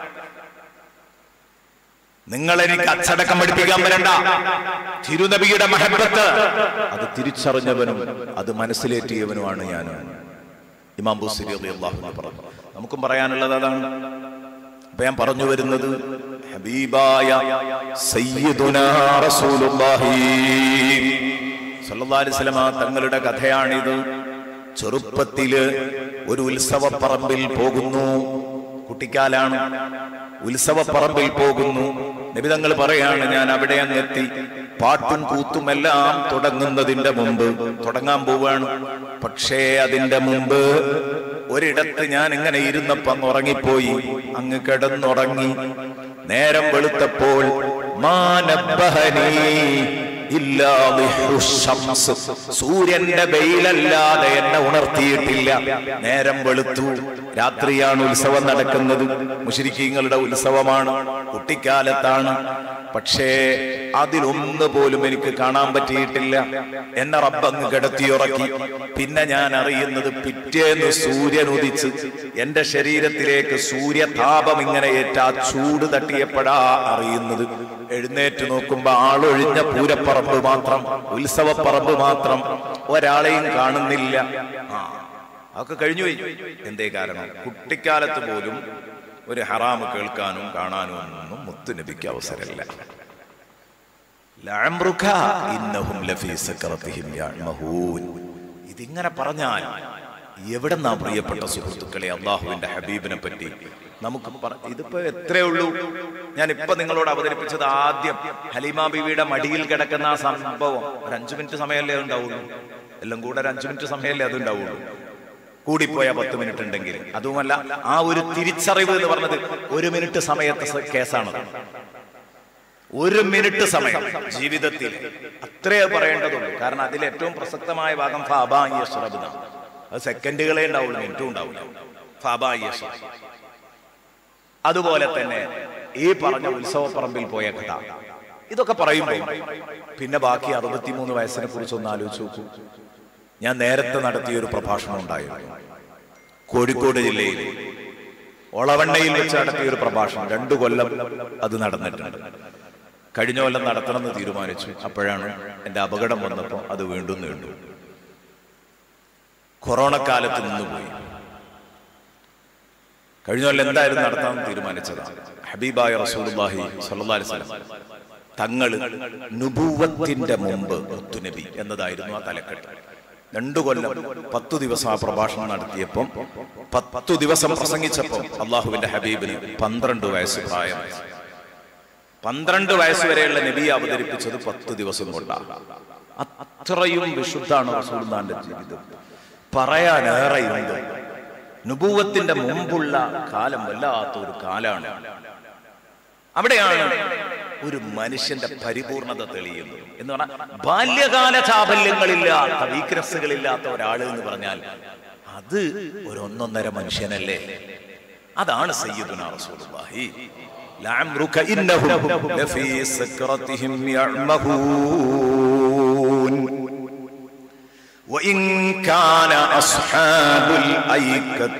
നിങ്ങൾ എനിക്ക് അച്ചടക്കം പഠിപ്പിക്കാൻ വരണ്ട തിരുനബിയുടെ മഹബത്ത് അത് തിരിച്ചറിഞ്ഞവനും അത് മനസ്സിലേറ്റിയവനുമാണ് ഞാൻ ഇമാം ബുസിരി അള്ളാഹു പറഞ്ഞു നമുക്കും പറയാനുള്ളത് അതാണ് അപ്പൊ ഞാൻ പറഞ്ഞു വരുന്നത് ഹബീബായ സയ്യിദുനാ റസൂലുള്ളാഹി സല്ലല്ലാഹു അലൈഹി വസല്ലമ തങ്ങളുടെ കഥയാണിത് ചെറുപ്പത്തില് ഒരു ഉത്സവപ്പറമ്പിൽ പോകുന്നു കുട്ടിക്കാലാണ് ഉത്സവപ്പറമ്പിൽ പോകുന്നു നബിതങ്ങൾ പറയാണ് ഞാൻ അവിടെ അങ്ങെത്തി പാട്ടും കൂത്തും എല്ലാം തുടങ്ങുന്നതിന്റെ മുമ്പ് തുടങ്ങാൻ പോവാണ് പക്ഷേ അതിന്റെ മുമ്പ് ഒരിടത്ത് ഞാൻ ഇങ്ങനെ ഇരുന്നപ്പോ അങ്ങ് ഉറങ്ങിപ്പോയി അങ്ങ് കിടന്നുറങ്ങി നേരം വെളുത്തപ്പോൾ മാനബഹനീ ഇല്ലാ ളിഹു ശംസ്. സൂര്യന്റെ വെയിലല്ലാതെ എന്നെ ഉണർത്തിയിട്ടില്ല നേരം വെളുത്തു രാത്രിയാണ് ഉത്സവം നടക്കുന്നത് മുഷരിക്കീങ്ങളുടെ ഉത്സവമാണ് കുട്ടിക്കാലത്താണ് പക്ഷേ അതിലൊന്ന് പോലും എനിക്ക് കാണാൻ പറ്റിയിട്ടില്ല എന്നെ റബ്ബങ്ങ് കിടത്തിയുറക്കി പിന്നെ ഞാൻ അറിയുന്നത് പിറ്റേന്ന് സൂര്യൻ ഉദിച്ച് എന്റെ ശരീരത്തിലേക്ക് സൂര്യതാപം ഇങ്ങനെ ഏറ്റ ആ ചൂട് തട്ടിയപ്പോഴാ അറിയുന്നത് എഴുന്നേറ്റ് നോക്കുമ്പോ ആളൊഴിഞ്ഞ പൂരപ്പറമ്പ് മാത്രം ഉത്സവപ്പറമ്പ് മാത്രം ഒരാളെയും കാണുന്നില്ല ആ അതൊക്കെ കഴിഞ്ഞു പോയി എന്തേ കാരണം കുട്ടിക്കാലത്ത് പോലും ഒരു ഹറാമ് കേൾക്കാനും കാണാനും ഒന്നും മുത്തുനബിക്ക് അവസരമില്ല ലഅംറുക ഇന്നഹും ലഫീ സക്രതിഹിം യഅ്മഹൂൻ. ഇതിങ്ങനെ പറഞ്ഞാൽ എവിടെന്നാ പ്രിയപ്പെട്ട സുഹൃത്തുക്കളെ അള്ളാഹുവിന്റെ ഹബീബിനെ പറ്റി നമുക്ക് പറ- ഇതിപ്പോ എത്രയേ ഉള്ളൂ ഞാൻ ഇപ്പൊ നിങ്ങളോട് അവതരിപ്പിച്ചത് ആദ്യം ഹലീമ ബീവിയുടെ മടിയിൽ കിടക്കുന്ന ആ സംഭവം ഒരു അഞ്ചു മിനിറ്റ് സമയമല്ലേ ഉണ്ടാവുള്ളൂ എല്ലാം കൂടെ ഒരു അഞ്ചു മിനിറ്റ് സമയമല്ലേ അത് ഉണ്ടാവുള്ളൂ കൂടിപ്പോയ പത്ത് മിനിറ്റ് ഉണ്ടെങ്കിൽ അതുമല്ല ആ ഒരു തിരിച്ചറിവ് എന്ന് പറഞ്ഞത് ഒരു മിനിറ്റ് സമയത്തെ സ- കേസാണത് ഒരു മിനിറ്റ് സമയം ജീവിതത്തിൽ അത്രയേ പറയേണ്ടതുള്ളൂ കാരണം അതിൽ ഏറ്റവും പ്രസക്തമായ ഭാഗം ഫാബായ ശ്രബിത അത് സെക്കൻഡുകളെ ഉണ്ടാവുള്ളൂ മിനിറ്റും ഉണ്ടാവില്ല ഫാബായ അതുപോലെ തന്നെ ഈ പറഞ്ഞ ഉത്സവപ്പറമ്പിൽ പോയ കഥ ഇതൊക്കെ പറയുമ്പോൾ പിന്നെ ബാക്കി അറുപത്തിമൂന്ന് വയസ്സിനെ കുറിച്ച് ഒന്ന് ആലോചിച്ച് നോക്കൂ ഞാൻ നേരത്തെ നടത്തിയ ഒരു പ്രഭാഷണം ഉണ്ടായിരുന്നു കോഴിക്കോട് ജില്ലയിൽ ഒളവണ്ണയിൽ വെച്ച് നടത്തിയ ഒരു പ്രഭാഷണം രണ്ടു കൊല്ലം അത് നടന്നിട്ടുണ്ട് കഴിഞ്ഞ കൊല്ലം നടത്തണമെന്ന് തീരുമാനിച്ചു അപ്പോഴാണ് എന്റെ അപകടം വന്നപ്പോൾ അത് വീണ്ടും നീണ്ടു കൊറോണ കാലത്ത് നിന്നുപോയി കഴിഞ്ഞ കൊല്ലം എന്തായാലും നടത്താൻ തീരുമാനിച്ചതാണ് ഹബീബായ റസൂലുള്ളാഹി സ്വല്ലല്ലാഹി അലൈഹി വസല്ലം തങ്ങള് നുബൂവത്തിന്റെ മുമ്പ് മുത്തുനബി എന്നതായിരുന്നു ആ തലക്കെട്ട് രണ്ടു കൊല്ലം പത്തു ദിവസം ആ പ്രഭാഷണം നടത്തിയപ്പം പത്തു ദിവസം പ്രസംഗിച്ചപ്പം അള്ളാഹുവിന്റെ ഹബീബിന് പന്ത്രണ്ട് വയസ്സ് പ്രായമായി പന്ത്രണ്ട് വയസ്സ് വരെയുള്ള നബിയെ അവതരിപ്പിച്ചത് പത്ത് ദിവസം കൊണ്ടാണ് അത്രയും വിശുദ്ധാണ് റസൂൽദാന്റെ ജീവിതം പറയാനേറെയുണ്ട് നുപൂവത്തിന്റെ മുമ്പുള്ള കാലം വല്ലാത്ത ഒരു കാലാണ് അവിടെയാണ് ഒരു മനുഷ്യന്റെ പരിപൂർണത തെളിയുന്നത് എന്ന് പറഞ്ഞാൽ ബാല്യകാല ചാബല്യങ്ങളില്ലാത്ത വീക്ക്നെസ്സുകളില്ലാത്ത ഒരാൾ എന്ന് പറഞ്ഞാൽ അത് ഒരു ഒന്നൊന്നര മനുഷ്യനല്ലേ അതാണ് സയ്യിദുന റസൂലുള്ളാഹി ലഅംറുക ഇന്നഹും ലഫീ സക്രതിഹിം യഅ്മഹൂൻ وإن كان أصحاب الأيكة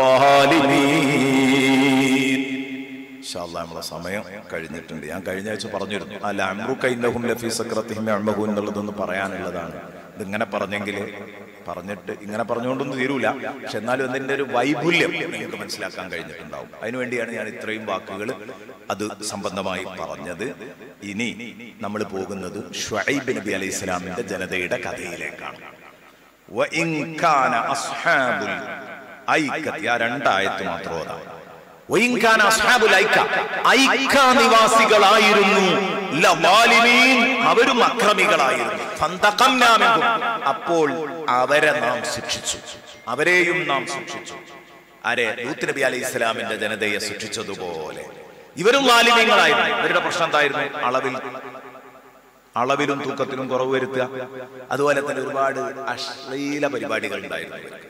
لظالمين ഇൻഷാല്ലാ നമ്മളെ സമയം കഴിഞ്ഞിട്ടുണ്ട് ഞാൻ കഴിഞ്ഞ ആഴ്ച പറഞ്ഞിരുന്നു അല്ല അമ്രുക്ക ഇന്നഹും ലഫീ സക്രത്തിഹിം അഅ്മഹു എന്നുള്ളതൊന്ന് പറയാനുള്ളതാണ് ഇതിങ്ങനെ പറഞ്ഞെങ്കിൽ പറഞ്ഞിട്ട് ഇങ്ങനെ പറഞ്ഞുകൊണ്ടൊന്നും തീരൂല പക്ഷെ എന്നാലും അതിന്റെ ഒരു വൈപുല്യം നിങ്ങൾക്ക് മനസ്സിലാക്കാൻ കഴിഞ്ഞിട്ടുണ്ടാവും അതിനുവേണ്ടിയാണ് ഞാൻ ഇത്രയും വാക്കുകൾ അത് സംബന്ധമായി പറഞ്ഞത് ഇനി നമ്മൾ പോകുന്നത് ഷുഐബ് നബി അലൈഹി ഇസ്ലാമിന്റെ ജനതയുടെ കഥയിലേക്കാണ് وإن كان أصحاب الأيكة ആ രണ്ടായത്ത് മാത്രം ഓതാം وإن كان أصحاب الأيكة ഐക്ക നിവാസികളായിരുന്നു ലവാലിമീൻ അവരും അക്രമികളായിരുന്നു ഫന്തഖംനാ മിൻഹും. അപ്പോൾ അവരെ നാം ശിക്ഷിച്ചു അവരെയും നാം ശിക്ഷിച്ചു ആരെ ലൂത്ത് നബി അലൈഹി ഇസ്ലാമിന്റെ ജനതയെ ശിക്ഷിച്ചതുപോലെ ഇവരും വാലിമീങ്ങളായിരുന്നു ഇവരുടെ പ്രശ്നം എന്തായിരുന്നു അളവിൽ അളവിലും തൂക്കത്തിലും കുറവ് വരുത്തുക അതുപോലെ തന്നെ ഒരുപാട് അശ്ലീല പരിപാടികൾ ഉണ്ടായിരുന്നു ഇവർക്ക്.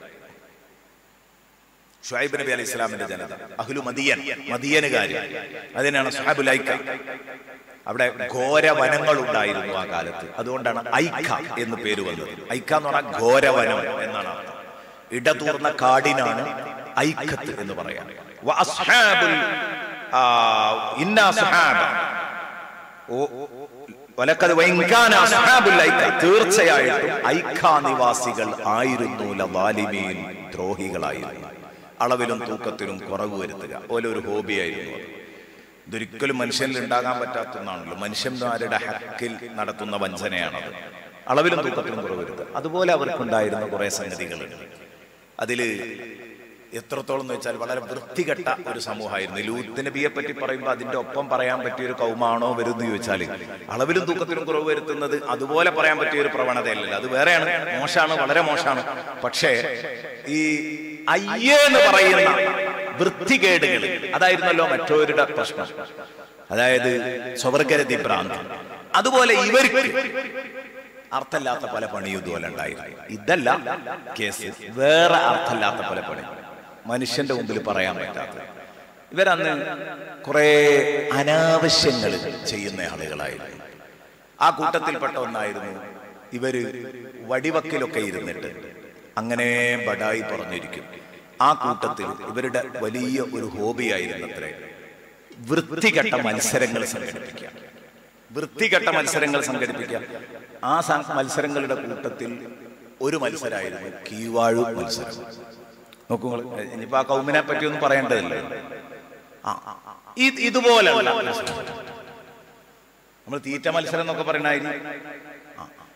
ഷുഹൈബ് നബി അലൈഹി ഇസ്ലാമിന്റെ ജനത അഹ്ലു മദിയൻ മദിയനുകാര് അതിനാണ് സുഹാബുലൈക്ക അവിടെ ഘോര വനങ്ങൾ ഉണ്ടായിരുന്നു ആ കാലത്ത് അതുകൊണ്ടാണ് ഐക്ക എന്ന് പേര് വന്നത് ഐക്ക എന്ന് പറഞ്ഞാൽ ഘോരവനം എന്നാണ് അർത്ഥം ഇടതൂർന്ന കാടിനാണ് ഐക്കത്ത് എന്ന് പറയാം വ അസ്ഹാബുൽ ആ, ഇന്ന അസ്ഹാബ ഓ- വലക്കത് വൈങ്കാന അസ്ഹാബുൽ ഐക്ക. തീർച്ചയായിട്ടും ഐക്ക നിവാസികൾ ആയിരുന്നു ലവാലിമീൻ ദ്രോഹികളായിരുന്നു അളവിലും തൂക്കത്തിലും കുറവ് വരുത്തുക പോലെ ഒരു ഹോബിയായിരുന്നു അത് ഇതൊരിക്കലും മനുഷ്യനിൽ ഉണ്ടാകാൻ പറ്റാത്ത ഒന്നാണല്ലോ മനുഷ്യന്മാരുടെ ഹക്കിൽ നടത്തുന്ന വഞ്ചനയാണത് അളവിലും തൂക്കത്തിലും കുറവ് വരുത്തുക അതുപോലെ അവർക്കുണ്ടായിരുന്ന കുറെ സംഗതികളുണ്ട് അതില് എത്രത്തോളം എന്ന് വെച്ചാൽ വളരെ വൃത്തികെട്ട ഒരു സമൂഹമായിരുന്നു ലൂത്ത് നബിയെ പറ്റി പറയുമ്പോൾ അതിന്റെ ഒപ്പം പറയാൻ പറ്റിയ ഒരു കൗമാണോ വരുമെന്ന് ചോദിച്ചാൽ അളവിലും തൂക്കത്തിലും കുറവ് വരുത്തുന്നത് അതുപോലെ പറയാൻ പറ്റിയ ഒരു പ്രവണതയല്ലല്ലോ അത് വേറെയാണ് മോശമാണ് വളരെ മോശമാണ് പക്ഷേ ഈ അയ്യേ എന്ന് പറയുന്ന വൃത്തികേടുകൾ അതായിരുന്നല്ലോ മറ്റവരുടെ പ്രശ്നം അതായത് സ്വവർഗരതി ഭ്രാന്ത് അതുപോലെ ഇവർക്ക് അർത്ഥമില്ലാത്ത പല പണിയും ഇതുപോലെ ഉണ്ടായിരുന്നു ഇതല്ല കേസ് വേറെ അർത്ഥമില്ലാത്ത പല പണി മനുഷ്യന്റെ മുമ്പിൽ പറയാൻ പറ്റാത്ത ഇവരന്ന് കുറെ അനാവശ്യങ്ങൾ ചെയ്യുന്ന ആളുകളായിരുന്നു ആ കൂട്ടത്തിൽപ്പെട്ട ഒന്നായിരുന്നു ഇവര് വടിവക്കിലൊക്കെ ഇരുന്നിട്ട് അങ്ങനെ ബഡായി പറഞ്ഞിരിക്കും ആ കൂട്ടത്തിൽ ഇവരുടെ വലിയ ഒരു ഹോബിയായിരുന്നത്രേ വൃത്തികെട്ട മത്സരങ്ങൾ സംഘടിപ്പിക്കുക വൃത്തികെട്ട മത്സരങ്ങൾ സംഘടിപ്പിക്കുക ആ സ- മത്സരങ്ങളുടെ കൂട്ടത്തിൽ ഒരു മത്സരമായിരുന്നു കീവാഴു മത്സരം നോക്കൂ നിങ്ങള്. ഇനിയിപ്പോ ആ കൗമിനെ പറ്റി ഒന്നും പറയേണ്ടതില്ല ആ ഇത് ഇതുപോലെയുള്ള മത്സരം. നമ്മൾ തീറ്റ മത്സരം എന്നൊക്കെ പറയണായിരുന്നു ആ, ആ, ആ.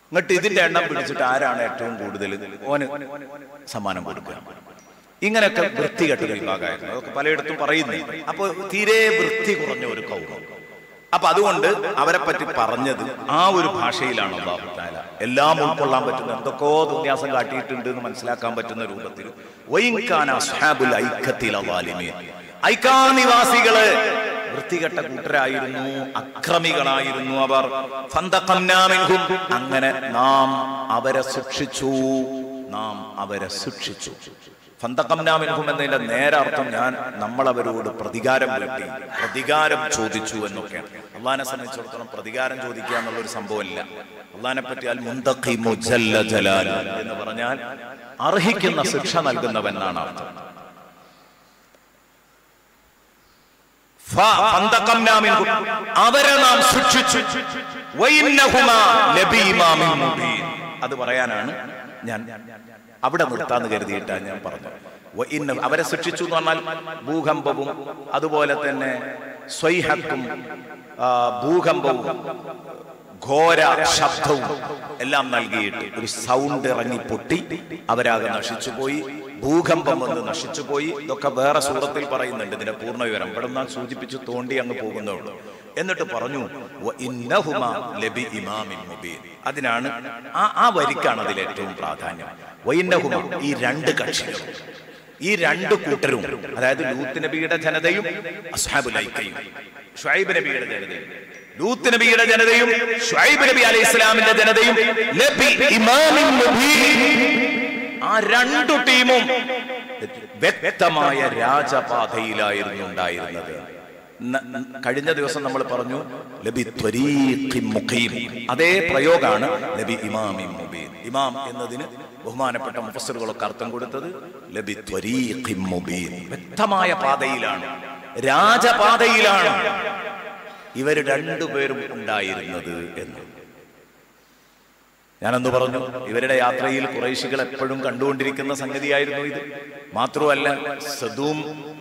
എന്നിട്ട് ഇതിന്റെ എണ്ണം പിടിച്ചിട്ട് ആരാണ് ഏറ്റവും കൂടുതൽ ഓന് സമ്മാനം കൊടുക്കുക ഇങ്ങനെയൊക്കെ വൃത്തികെട്ട ഒരു വിഭാഗമായിരുന്നു അതൊക്കെ പലയിടത്തും പറയുന്നു അപ്പൊ തീരെ വൃത്തി കുറഞ്ഞ ഒരു കൗമം അപ്പൊ അതുകൊണ്ട് അവരെ പറ്റി പറഞ്ഞത് ആ ഒരു ഭാഷയിലാണ് അള്ളാഹു താല എല്ലാം ഉൾക്കൊള്ളാൻ പറ്റുന്ന എന്തൊക്കെയോ വ്യത്യാസം കാട്ടിയിട്ടുണ്ട് എന്ന് മനസ്സിലാക്കാൻ പറ്റുന്ന രൂപത്തിൽ വൈൻകാന അസ്ഹാബുൽ ഐക്കത്തിൽ അവാലിമീൻ ഐക്കാനിവാസികള് വൃത്തികെട്ട കൂട്ടരായിരുന്നു അക്രമികളായിരുന്നു അവർ ഫന്തഖംനാമിൻഹും. അങ്ങനെ നാം അവരെ സൂക്ഷിച്ചു നാം അവരെ സൂക്ഷിച്ചു ഫന്തഖംനാമിൻഹും എന്നതിന്റെ നേരർത്ഥം ഞാൻ നമ്മൾ അവരോട് പ്രതികാരം വീട്ടി പ്രതികാരം ചോദിച്ചു എന്നൊക്കെയാണ് അള്ളഹാനെ സംബന്ധിച്ചിടത്തോളം പ്രതികാരം ചോദിക്കുക എന്നുള്ള ഒരു സംഭവമില്ല അള്ളഹാനെ പറ്റി അൽ മുന്തഖിമു ജല്ല ജലാൽ എന്ന് പറഞ്ഞാൽ അർഹിക്കുന്ന ശിക്ഷ നൽകുന്നവെന്നാണ് അർത്ഥം ഫ- ഫന്തഖംനാ മിൻഹും. അവരെ നാം ശിക്ഷിച്ചു വഇന്നഹുമാ ലബീമാമിൻ മുബീൻ. അത് പറയാനാണ് ഞാൻ അവിടെ നിർത്താന്ന് കരുതിയിട്ടാണ് ഞാൻ പറഞ്ഞത് വഇന്ന അവരെ ശിക്ഷിച്ചു എന്ന് പറഞ്ഞാൽ ഭൂകമ്പവും അതുപോലെ തന്നെ സ്വൈഹത്തും ആ, ഭൂകമ്പവും ഘോര ശബ്ദവും എല്ലാം നൽകിയിട്ട് ഒരു സൗണ്ട് ഇറങ്ങി പൊട്ടി അവരാകെ നശിച്ചുപോയി ഭൂകമ്പം വന്ന് നശിച്ചുപോയി ഇതൊക്കെ വേറെ സൂറത്തിൽ പറയുന്നുണ്ട് ഇതിന്റെ പൂർണ്ണ വിവരം ഇവിടെ ഞാൻ സൂചിപ്പിച്ച് തോണ്ടി അങ്ങ് പോകുന്നുള്ളൂ എന്നിട്ട് പറഞ്ഞു "വ ഇന്നഹുമാ ലബി ഇമാമിൻ മുബീൻ." അതിനാണ് ആ ആ വരിക്കാണ് അതിൽ ഏറ്റവും പ്രാധാന്യം വൈന്നഹുമ ഈ രണ്ട് കക്ഷികളും ഈ രണ്ട് കൂട്ടരും അതായത് ലൂത്ത് നബിയുടെ ജനതയും അസ്ഹാബുൽ ഐക്കയും ഷുഐബ് നബിയുടെ ജനതയും ലൂത്ത് നബിയുടെ ജനതയും ഷുഐബ് നബി അലൈഹി ഇസ്ലാമിന്റെ ജനതയും ലബി ഇമാമിൻ മുബീൻ. ആ രണ്ടു ടീമും വ്യക്തമായ രാജപാതയിലായിരുന്നു ഉണ്ടായിരുന്നത് ന- ന- കഴിഞ്ഞ ദിവസം നമ്മൾ പറഞ്ഞു ലബി ത്വരീഖിൻ മുഖീം അതേ പ്രയോഗമാണ് ലബി ഇമാമിൻ മുബീൻ ഇമാം എന്നതിന് ബഹുമാനപ്പെട്ട മുഫസ്സറുകളൊക്കെ അർത്ഥം കൊടുത്തത് ലബി ത്വരീഖിൻ മുബീൻ വ്യക്തമായ പാതയിലാണ് രാജപാതയിലാണ് ഇവർ രണ്ടുപേരും ഉണ്ടായിരുന്നത് എന്ന് ഞാനന്ന് പറഞ്ഞു ഇവരുടെ യാത്രയിൽ കുറേശികൾ എപ്പോഴും കണ്ടുകൊണ്ടിരിക്കുന്ന സംഗതിയായിരുന്നു ഇത് മാത്രമല്ല സദൂം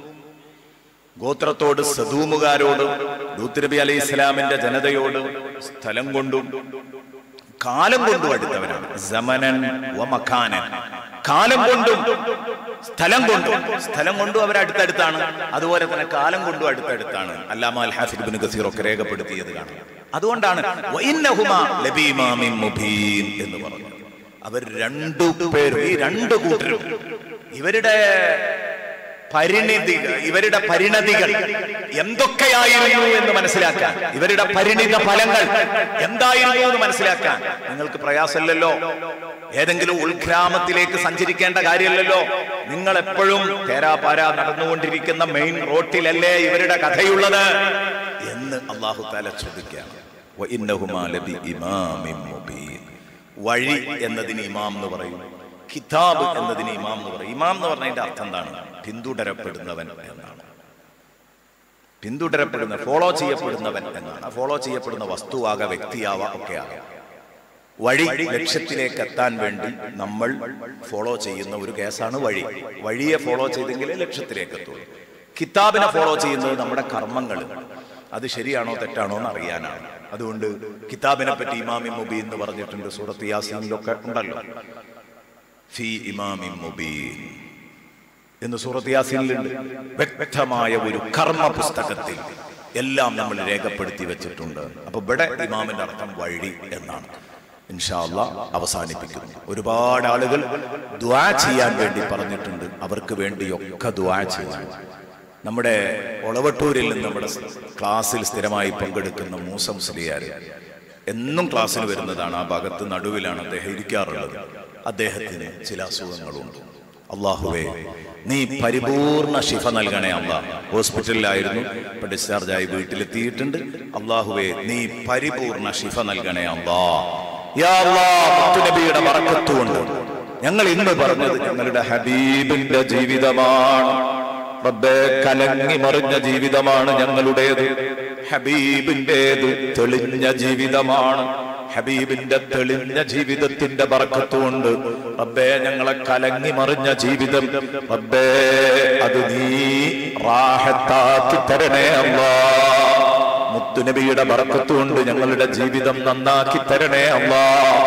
ഗോത്രത്തോട് സദൂമുകാരോട് ലൂത്ത് നബി അലൈഹി ഇസ്ലാമിന്റെ ജനതയോട് സ്ഥലം കൊണ്ടും കാലം കൊണ്ടും അടുത്തവരാണ് സമനൻ വ മഖാനൻ കാലം കൊണ്ടും സ്ഥലം കൊണ്ടും സ്ഥലം കൊണ്ടും അവർ അടുത്തടുത്താണ് അതുപോലെ തന്നെ കാലം കൊണ്ടും അടുത്തടുത്താണ് അല്ലാമ അൽ ഹാഫിദ് ബിൻ കസീർ ഒക്കെ രേഖപ്പെടുത്തിയത് കാണാം അതുകൊണ്ടാണ് വഇന്നഹുമാ ലബീമാമിൻ മുബീൻ എന്ന് പറഞ്ഞു അവർ രണ്ടു പേരും ഈ രണ്ട് കൂട്ടരും ഇവരുടെ പരിണിതികൾ ഇവരുടെ പരിണതികൾ എന്തൊക്കെയായിരുന്നു എന്ന് മനസ്സിലാക്കാൻ ഇവരുടെ പരിണിത ഫലങ്ങൾ എന്തായിരുന്നു എന്ന് മനസ്സിലാക്കാൻ നിങ്ങൾക്ക് പ്രയാസമില്ലല്ലോ ഏതെങ്കിലും ഉൾഗ്രാമത്തിലേക്ക് സഞ്ചരിക്കേണ്ട കാര്യമല്ലല്ലോ നിങ്ങൾ എപ്പോഴും തേരാപാര നടന്നുകൊണ്ടിരിക്കുന്ന മെയിൻ റോട്ടിലല്ലേ ഇവരുടെ കഥയുള്ളത് എന്ന് അള്ളാഹു താല ചോദിക്കുകയാണ് വഇന്നഹുമാ ലബി ഇമാമിൻ മുബീൻ. വഴി എന്നതിന് ഇമാം എന്ന് പറയും കിതാബ് എന്നതിന് ഇമാം എന്ന് പറയും ഇമാം എന്ന് പറഞ്ഞതിന്റെ അർത്ഥം എന്താണ് പിന്തുടരപ്പെടുന്നവൻ എന്നാണ് പിന്തുടരപ്പെടുന്ന ഫോളോ ചെയ്യപ്പെടുന്നവൻ എന്നാണ് ഫോളോ ചെയ്യപ്പെടുന്ന വസ്തുവാക വ്യക്തിയാവ ഒക്കെ ആകാം വഴി ലക്ഷ്യത്തിലേക്ക് എത്താൻ വേണ്ടി നമ്മൾ ഫോളോ ചെയ്യുന്ന ഒരു കേസാണ് വഴി വഴിയെ ഫോളോ ചെയ്തെങ്കിലേ ലക്ഷ്യത്തിലേക്ക് എത്തുള്ളൂ കിതാബിനെ ഫോളോ ചെയ്യുന്നത് നമ്മുടെ കർമ്മങ്ങൾ അത് ശരിയാണോ തെറ്റാണോ എന്ന് അറിയാനാണ് അതുകൊണ്ട് കിതാബിനെ പറ്റി ഇമാമി മുബീൻ എന്ന് പറഞ്ഞിട്ടുണ്ട് സൂറത്ത് യാസീനിലൊക്കെ ഉണ്ടല്ലോ ഫി ഇമാമി മുബീൻ എന്ന് സൂറത്ത് യാസീനിലുണ്ട് വ്യക്തമായ ഒരു കർമ്മ പുസ്തകത്തിൽ എല്ലാം നമ്മൾ രേഖപ്പെടുത്തി വെച്ചിട്ടുണ്ട് അപ്പൊ ഇവിടെ ഇമാമിന്റെ അർത്ഥം വഴി എന്നാണ് ഇൻഷാല്ല അവസാനിപ്പിക്കുന്നു ഒരുപാട് ആളുകൾ ദ്വാ ചെയ്യാൻ വേണ്ടി പറഞ്ഞിട്ടുണ്ട് അവർക്ക് വേണ്ടിയൊക്കെ ദ്വാ ചെയ്യാൻ നമ്മുടെ ഒളവട്ടൂരിൽ നിന്ന് നമ്മുടെ ക്ലാസ്സിൽ സ്ഥിരമായി പങ്കെടുക്കുന്ന മൂസ മുസ്ലിയാർ എന്നും ക്ലാസ്സിൽ വരുന്നതാണ് ആ ഭാഗത്ത് നടുവിലാണ് അദ്ദേഹം ഇരിക്കാറുള്ളത് അദ്ദേഹത്തിന് ചില അസുഖങ്ങളുണ്ട് അള്ളാഹുവേ നീ പരിപൂർണ ശിഫ നൽകണേ അള്ളാ ഹോസ്പിറ്റലിലായിരുന്നു ഇപ്പൊ ഡിസ്ചാർജായി വീട്ടിലെത്തിയിട്ടുണ്ട് അള്ളാഹുവേ നീ പരിപൂർണ ശിഫ നൽകണേ അള്ളാ യാ അല്ലാ മുത്തുനബിയുടെ വറക്കത്തുകൊണ്ട് ഞങ്ങൾ ഇന്ന് പറഞ്ഞത് ഞങ്ങളുടെ ഹബീബിന്റെ ജീവിതമാണ് റബ്ബേ കലങ്ങി മറിഞ്ഞ ജീവിതമാണ് ഞങ്ങളുടേത് ഹബീബിന്റേത് തെളിഞ്ഞ ജീവിതമാണ് ഹബീബിന്റെ തെളിഞ്ഞ ജീവിതത്തിന്റെ ബറക്കത്തുകൊണ്ട് റബ്ബേ ഞങ്ങളെ കലങ്ങി മറിഞ്ഞ ജീവിതം റബ്ബേ അത് നീ റാഹത്താക്കി തരണേ അല്ലാ മുത്തുനബിയുടെ ബറക്കത്തുകൊണ്ട് ഞങ്ങളുടെ ജീവിതം നന്നാക്കി തരണേ അല്ലാ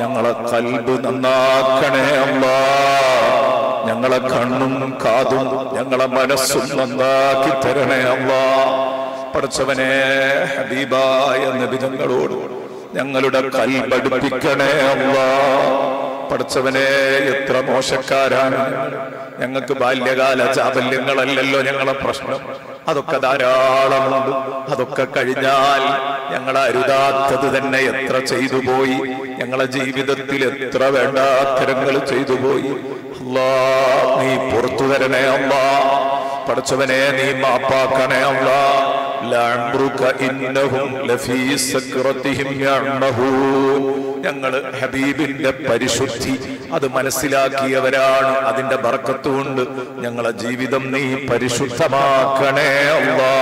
ഞങ്ങളെ കൽബ് നന്നാക്കണേ അല്ലാ ഞങ്ങളെ കണ്ണും കാതും ഞങ്ങളെ മനസ്സും നന്നാക്കി തരണേ അല്ലാ പഠിച്ചവനെ ഹബീബായ നബിതങ്ങളോട് ഞങ്ങളുടെ കൽബടുപ്പിക്കണേ അല്ലാ പഠിച്ചവനെ എത്ര മോശക്കാരാണ് ഞങ്ങൾക്ക് ബാല്യകാല ചാബല്യങ്ങളല്ലല്ലോ ഞങ്ങളെ പ്രശ്നം അതൊക്കെ ധാരാളമുണ്ട് അതൊക്കെ കഴിഞ്ഞാൽ ഞങ്ങൾ അരുതാത്തത് തന്നെ എത്ര ചെയ്തു പോയി ഞങ്ങളെ ജീവിതത്തിൽ എത്ര വേണ്ടാത്തരങ്ങൾ ചെയ്തു പോയി അല്ലാ നീ പുറത്തു തരണേ അല്ലാ പഠിച്ചവനെ നീ മാപ്പാക്കണേ അല്ലാ ലഅംറുക ഇന്നഹും ലഫീ സക്രതിഹിം യഅമഹൂൻ ഞങ്ങൾ ഹബീബിന്റെ പരിശുദ്ധി അത് മനസ്സിലാക്കിയവരാണ് അതിന്റെ ബർക്കത്തുകൊണ്ട് ഞങ്ങളെ ജീവിതം നീ പരിശുദ്ധമാക്കണേ അല്ലാ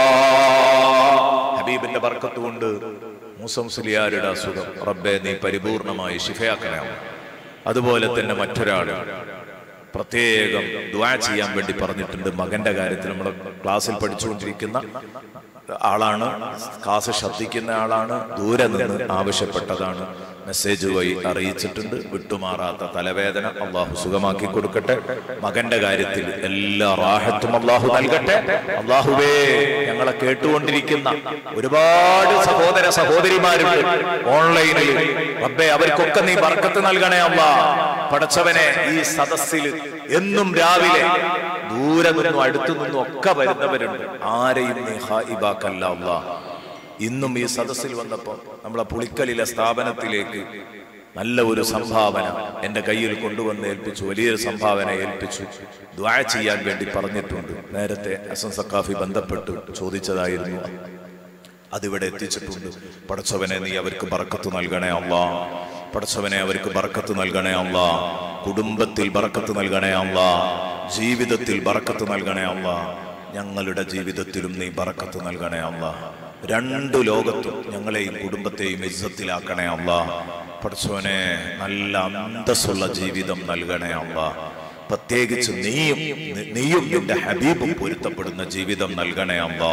ഹബീബിന്റെ ബർക്കത്തുകൊണ്ട് മൂസം സുലിയാരുടെ അസുഖം റബ്ബെ നീ പരിപൂർണമായി ശിഫയാക്കണേ അല്ലാ. അതുപോലെ തന്നെ മറ്റൊരാൾ പ്രത്യേകം ദ്വാ ചെയ്യാൻ വേണ്ടി പറഞ്ഞിട്ടുണ്ട് മകന്റെ കാര്യത്തിൽ നമ്മുടെ ക്ലാസ്സിൽ പഠിച്ചുകൊണ്ടിരിക്കുന്ന ആളാണ് ക്ലാസ് ശ്രദ്ധിക്കുന്ന ആളാണ് ദൂരെ നിന്ന് ആവശ്യപ്പെട്ടതാണ് മെസ്സേജ് വഴി അറിയിച്ചിട്ടുണ്ട് വിട്ടുമാറാത്ത തലവേദന അള്ളാഹു സുഖമാക്കി കൊടുക്കട്ടെ മകന്റെ കാര്യത്തിൽ എല്ലാ റാഹത്തും അള്ളാഹു നൽകട്ടെ അള്ളാഹുവേ ഞങ്ങളെ കേട്ടുകൊണ്ടിരിക്കുന്ന ഒരുപാട് സഹോദര സഹോദരിമാരുണ്ട് ഓൺലൈനിൽ റബ്ബേ അവർക്കൊക്കെ നീ ബർക്കത്ത് നൽകണേ അള്ളാ പടച്ചവനെ ഈ സദസ്സിൽ എന്നും രാവിലെ ദൂരെ നിന്നും അടുത്തു നിന്നും ഒക്കെ വരുന്നവരുണ്ട് ആരെയും നീ ഹായിബാക്കല്ല അള്ളാ ഇന്നും ഈ സദസ്സിൽ വന്നപ്പോൾ നമ്മളെ പുളിക്കലിലെ സ്ഥാപനത്തിലേക്ക് നല്ല ഒരു സംഭാവന എൻ്റെ കയ്യിൽ കൊണ്ടുവന്ന് ഏൽപ്പിച്ചു വലിയൊരു സംഭാവന ഏൽപ്പിച്ചു ദ്വാ ചെയ്യാൻ വേണ്ടി പറഞ്ഞിട്ടുണ്ട് നേരത്തെ അസം സക്കാഫി ബന്ധപ്പെട്ട് ചോദിച്ചതായിരുന്നു അതിവിടെ എത്തിച്ചിട്ടുണ്ട് പടച്ചവനെ നീ അവർക്ക് ബറക്കത്ത് നൽകണേ അള്ളാ പടച്ചവനെ അവർക്ക് ബറക്കത്ത് നൽകണേ അള്ളാ കുടുംബത്തിൽ ബറക്കത്ത് നൽകണേ അള്ളാ ജീവിതത്തിൽ ബറക്കത്ത് നൽകണേ അള്ളാ ഞങ്ങളുടെ ജീവിതത്തിലും നീ ബറക്കത്ത് നൽകണേ അള്ളാ രണ്ടു ലോകത്തും ഞങ്ങളെയും കുടുംബത്തെയും ഇജ്ജത്തിലാക്കണേ അള്ളാ പടച്ചവനെ നല്ല അന്തസ്സുള്ള ജീവിതം നൽകണേ അള്ളാ പ്രത്യേകിച്ച് നീയും നീയും നിന്റെ ഹബീബും പൊരുത്തപ്പെടുന്ന ജീവിതം നൽകണേ അള്ളാ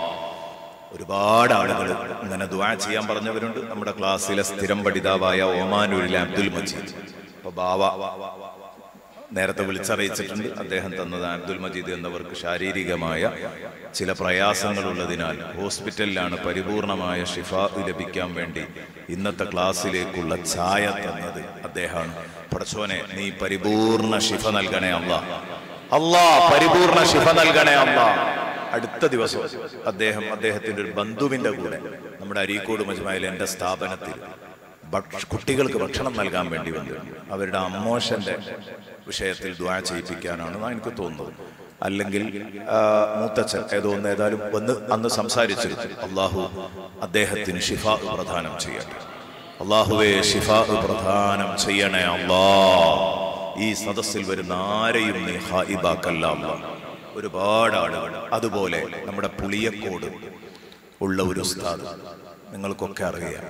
ഒരുപാട് ആളുകൾ ഇങ്ങനെ ദുആ ചെയ്യാൻ പറഞ്ഞവരുണ്ട് നമ്മുടെ ക്ലാസ്സിലെ സ്ഥിരം പഠിതാവായ ഒമാനൂരിലെ അബ്ദുൽ മജീദ് അപ്പൊ ബാവ നേരത്തെ വിളിച്ചറിയിച്ചിട്ടുണ്ട് അദ്ദേഹം തന്നത് അബ്ദുൽ മജീദ് എന്നവർക്ക് ശാരീരികമായ ചില പ്രയാസങ്ങൾ ഉള്ളതിനാൽ ഹോസ്പിറ്റലിലാണ് പരിപൂർണമായ ഷിഫ ലഭിക്കാൻ വേണ്ടി ഇന്നത്തെ ക്ലാസ്സിലേക്കുള്ള ഛായ തന്നത് അദ്ദേഹമാണ് പടച്ചോനെ നീ പരിപൂർണ ഷിഫ നൽകണേ അല്ല അല്ലാ പരിപൂർണ ഷിഫ നൽകണേ അല്ല അടുത്ത ദിവസം അദ്ദേഹം അദ്ദേഹത്തിന്റെ ഒരു ബന്ധുവിന്റെ കൂടെ നമ്മുടെ അരീക്കോട് മജ്മായിൽ എന്റെ സ്ഥാപനത്തിൽ ഭക്ഷ- കുട്ടികൾക്ക് ഭക്ഷണം നൽകാൻ വേണ്ടി വന്നു അവരുടെ അമ്മോഷന്റെ വിഷയത്തിൽ ദ്വാ ചെയ്യിപ്പിക്കാനാണ് എന്നാ എനിക്ക് തോന്നുന്നത് അല്ലെങ്കിൽ ആ, മൂത്തച്ഛൻ ഏതോ ഒന്ന് ഏതായാലും വന്ന് അന്ന് സംസാരിച്ചിരുന്നു അള്ളാഹു അദ്ദേഹത്തിന് ഷിഫ പ്രദാനം ചെയ്യട്ടെ അള്ളാഹുവെ ഷിഫ പ്രദാനം ചെയ്യണേ അള്ളാ ഈ സദസ്സിൽ വരുന്ന ആരെയും നീ ഹായിബാക്കല്ല അല്ലാ. ഒരുപാട് ആളുകൾ അതുപോലെ നമ്മുടെ പുളിയക്കോട് ഉള്ള ഒരു ഉസ്താദ് നിങ്ങൾക്കൊക്കെ അറിയാം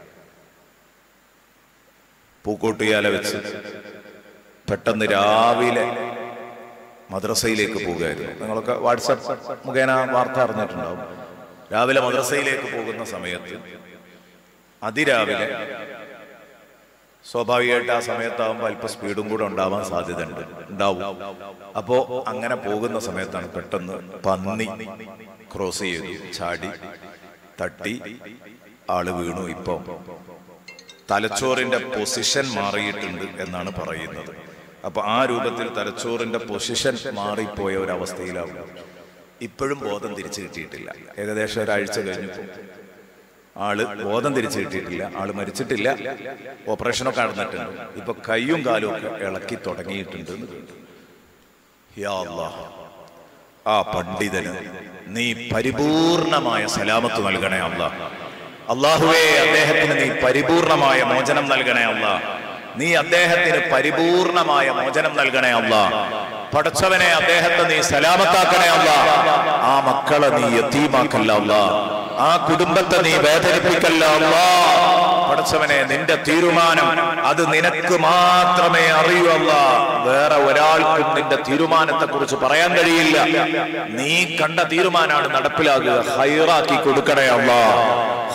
പൂക്കോട്ടുയാല വെച്ച് പെട്ടെന്ന് രാവിലെ മദ്രസയിലേക്ക് പോകുകയായിരുന്നു നിങ്ങളൊക്കെ വാട്സപ്പ് മുഖേന വാർത്ത അറിഞ്ഞിട്ടുണ്ടാവും രാവിലെ മദ്രസയിലേക്ക് പോകുന്ന സമയത്ത് അതിരാവിലെ സ്വാഭാവികമായിട്ട് ആ സമയത്താവുമ്പോൾ അല്പം സ്പീഡും കൂടെ ഉണ്ടാവാൻ സാധ്യതയുണ്ട് ഉണ്ടാവും അപ്പോ അങ്ങനെ പോകുന്ന സമയത്താണ് പെട്ടെന്ന് പന്നി ക്രോസ് ചെയ്തു ചാടി തട്ടി ആള് വീണു ഇപ്പൊ തലച്ചോറിന്റെ പൊസിഷൻ മാറിയിട്ടുണ്ട് എന്നാണ് പറയുന്നത് അപ്പൊ ആ രൂപത്തിൽ തലച്ചോറിന്റെ പൊസിഷൻ മാറിപ്പോയ ഒരു അവസ്ഥയിലാവും ഇപ്പോഴും ബോധം തിരിച്ചു കിട്ടിയിട്ടില്ല ഏകദേശം ഒരാഴ്ച കഴിഞ്ഞപ്പോ ആള് ബോധം തിരിച്ചു കിട്ടിയിട്ടില്ല ആള് മരിച്ചിട്ടില്ല ഓപ്പറേഷനൊക്കെ നടന്നിട്ടുണ്ട് ഇപ്പൊ കൈയും കാലും ഒക്കെ ഇളക്കി തുടങ്ങിയിട്ടുണ്ട് എന്ന് കേട്ടു. യാ അല്ലാഹ്. ആ പണ്ഡിതന് നീ പരിപൂർണമായ സലാമത്ത് നൽകണേ അല്ല അള്ളാഹുവേ അദ്ദേഹത്തിന് നീ പരിപൂർണമായ മോചനം നൽകണേ അല്ല നീ അദ്ദേഹത്തിന് പരിപൂർണമായ മോചനം നൽകണേ അല്ല പടച്ചവനെ അദ്ദേഹത്തെ നീ സലാമത്താക്കണേ അല്ല ആ മക്കളെ നീ യത്തീമാക്കല്ല അല്ല ആ കുടുംബത്തെ നീ വേദനിപ്പിക്കല്ല അല്ല പടച്ചവനെ നിന്റെ തീരുമാനം അത് നിനക്ക് മാത്രമേ അറിയൂ അല്ല വേറെ ഒരാൾക്കും നിന്റെ തീരുമാനത്തെ കുറിച്ച് പറയാൻ കഴിയില്ല നീ കണ്ട തീരുമാനമാണ് നടപ്പിലാകുക ഹൈറാക്കി കൊടുക്കണേ അല്ല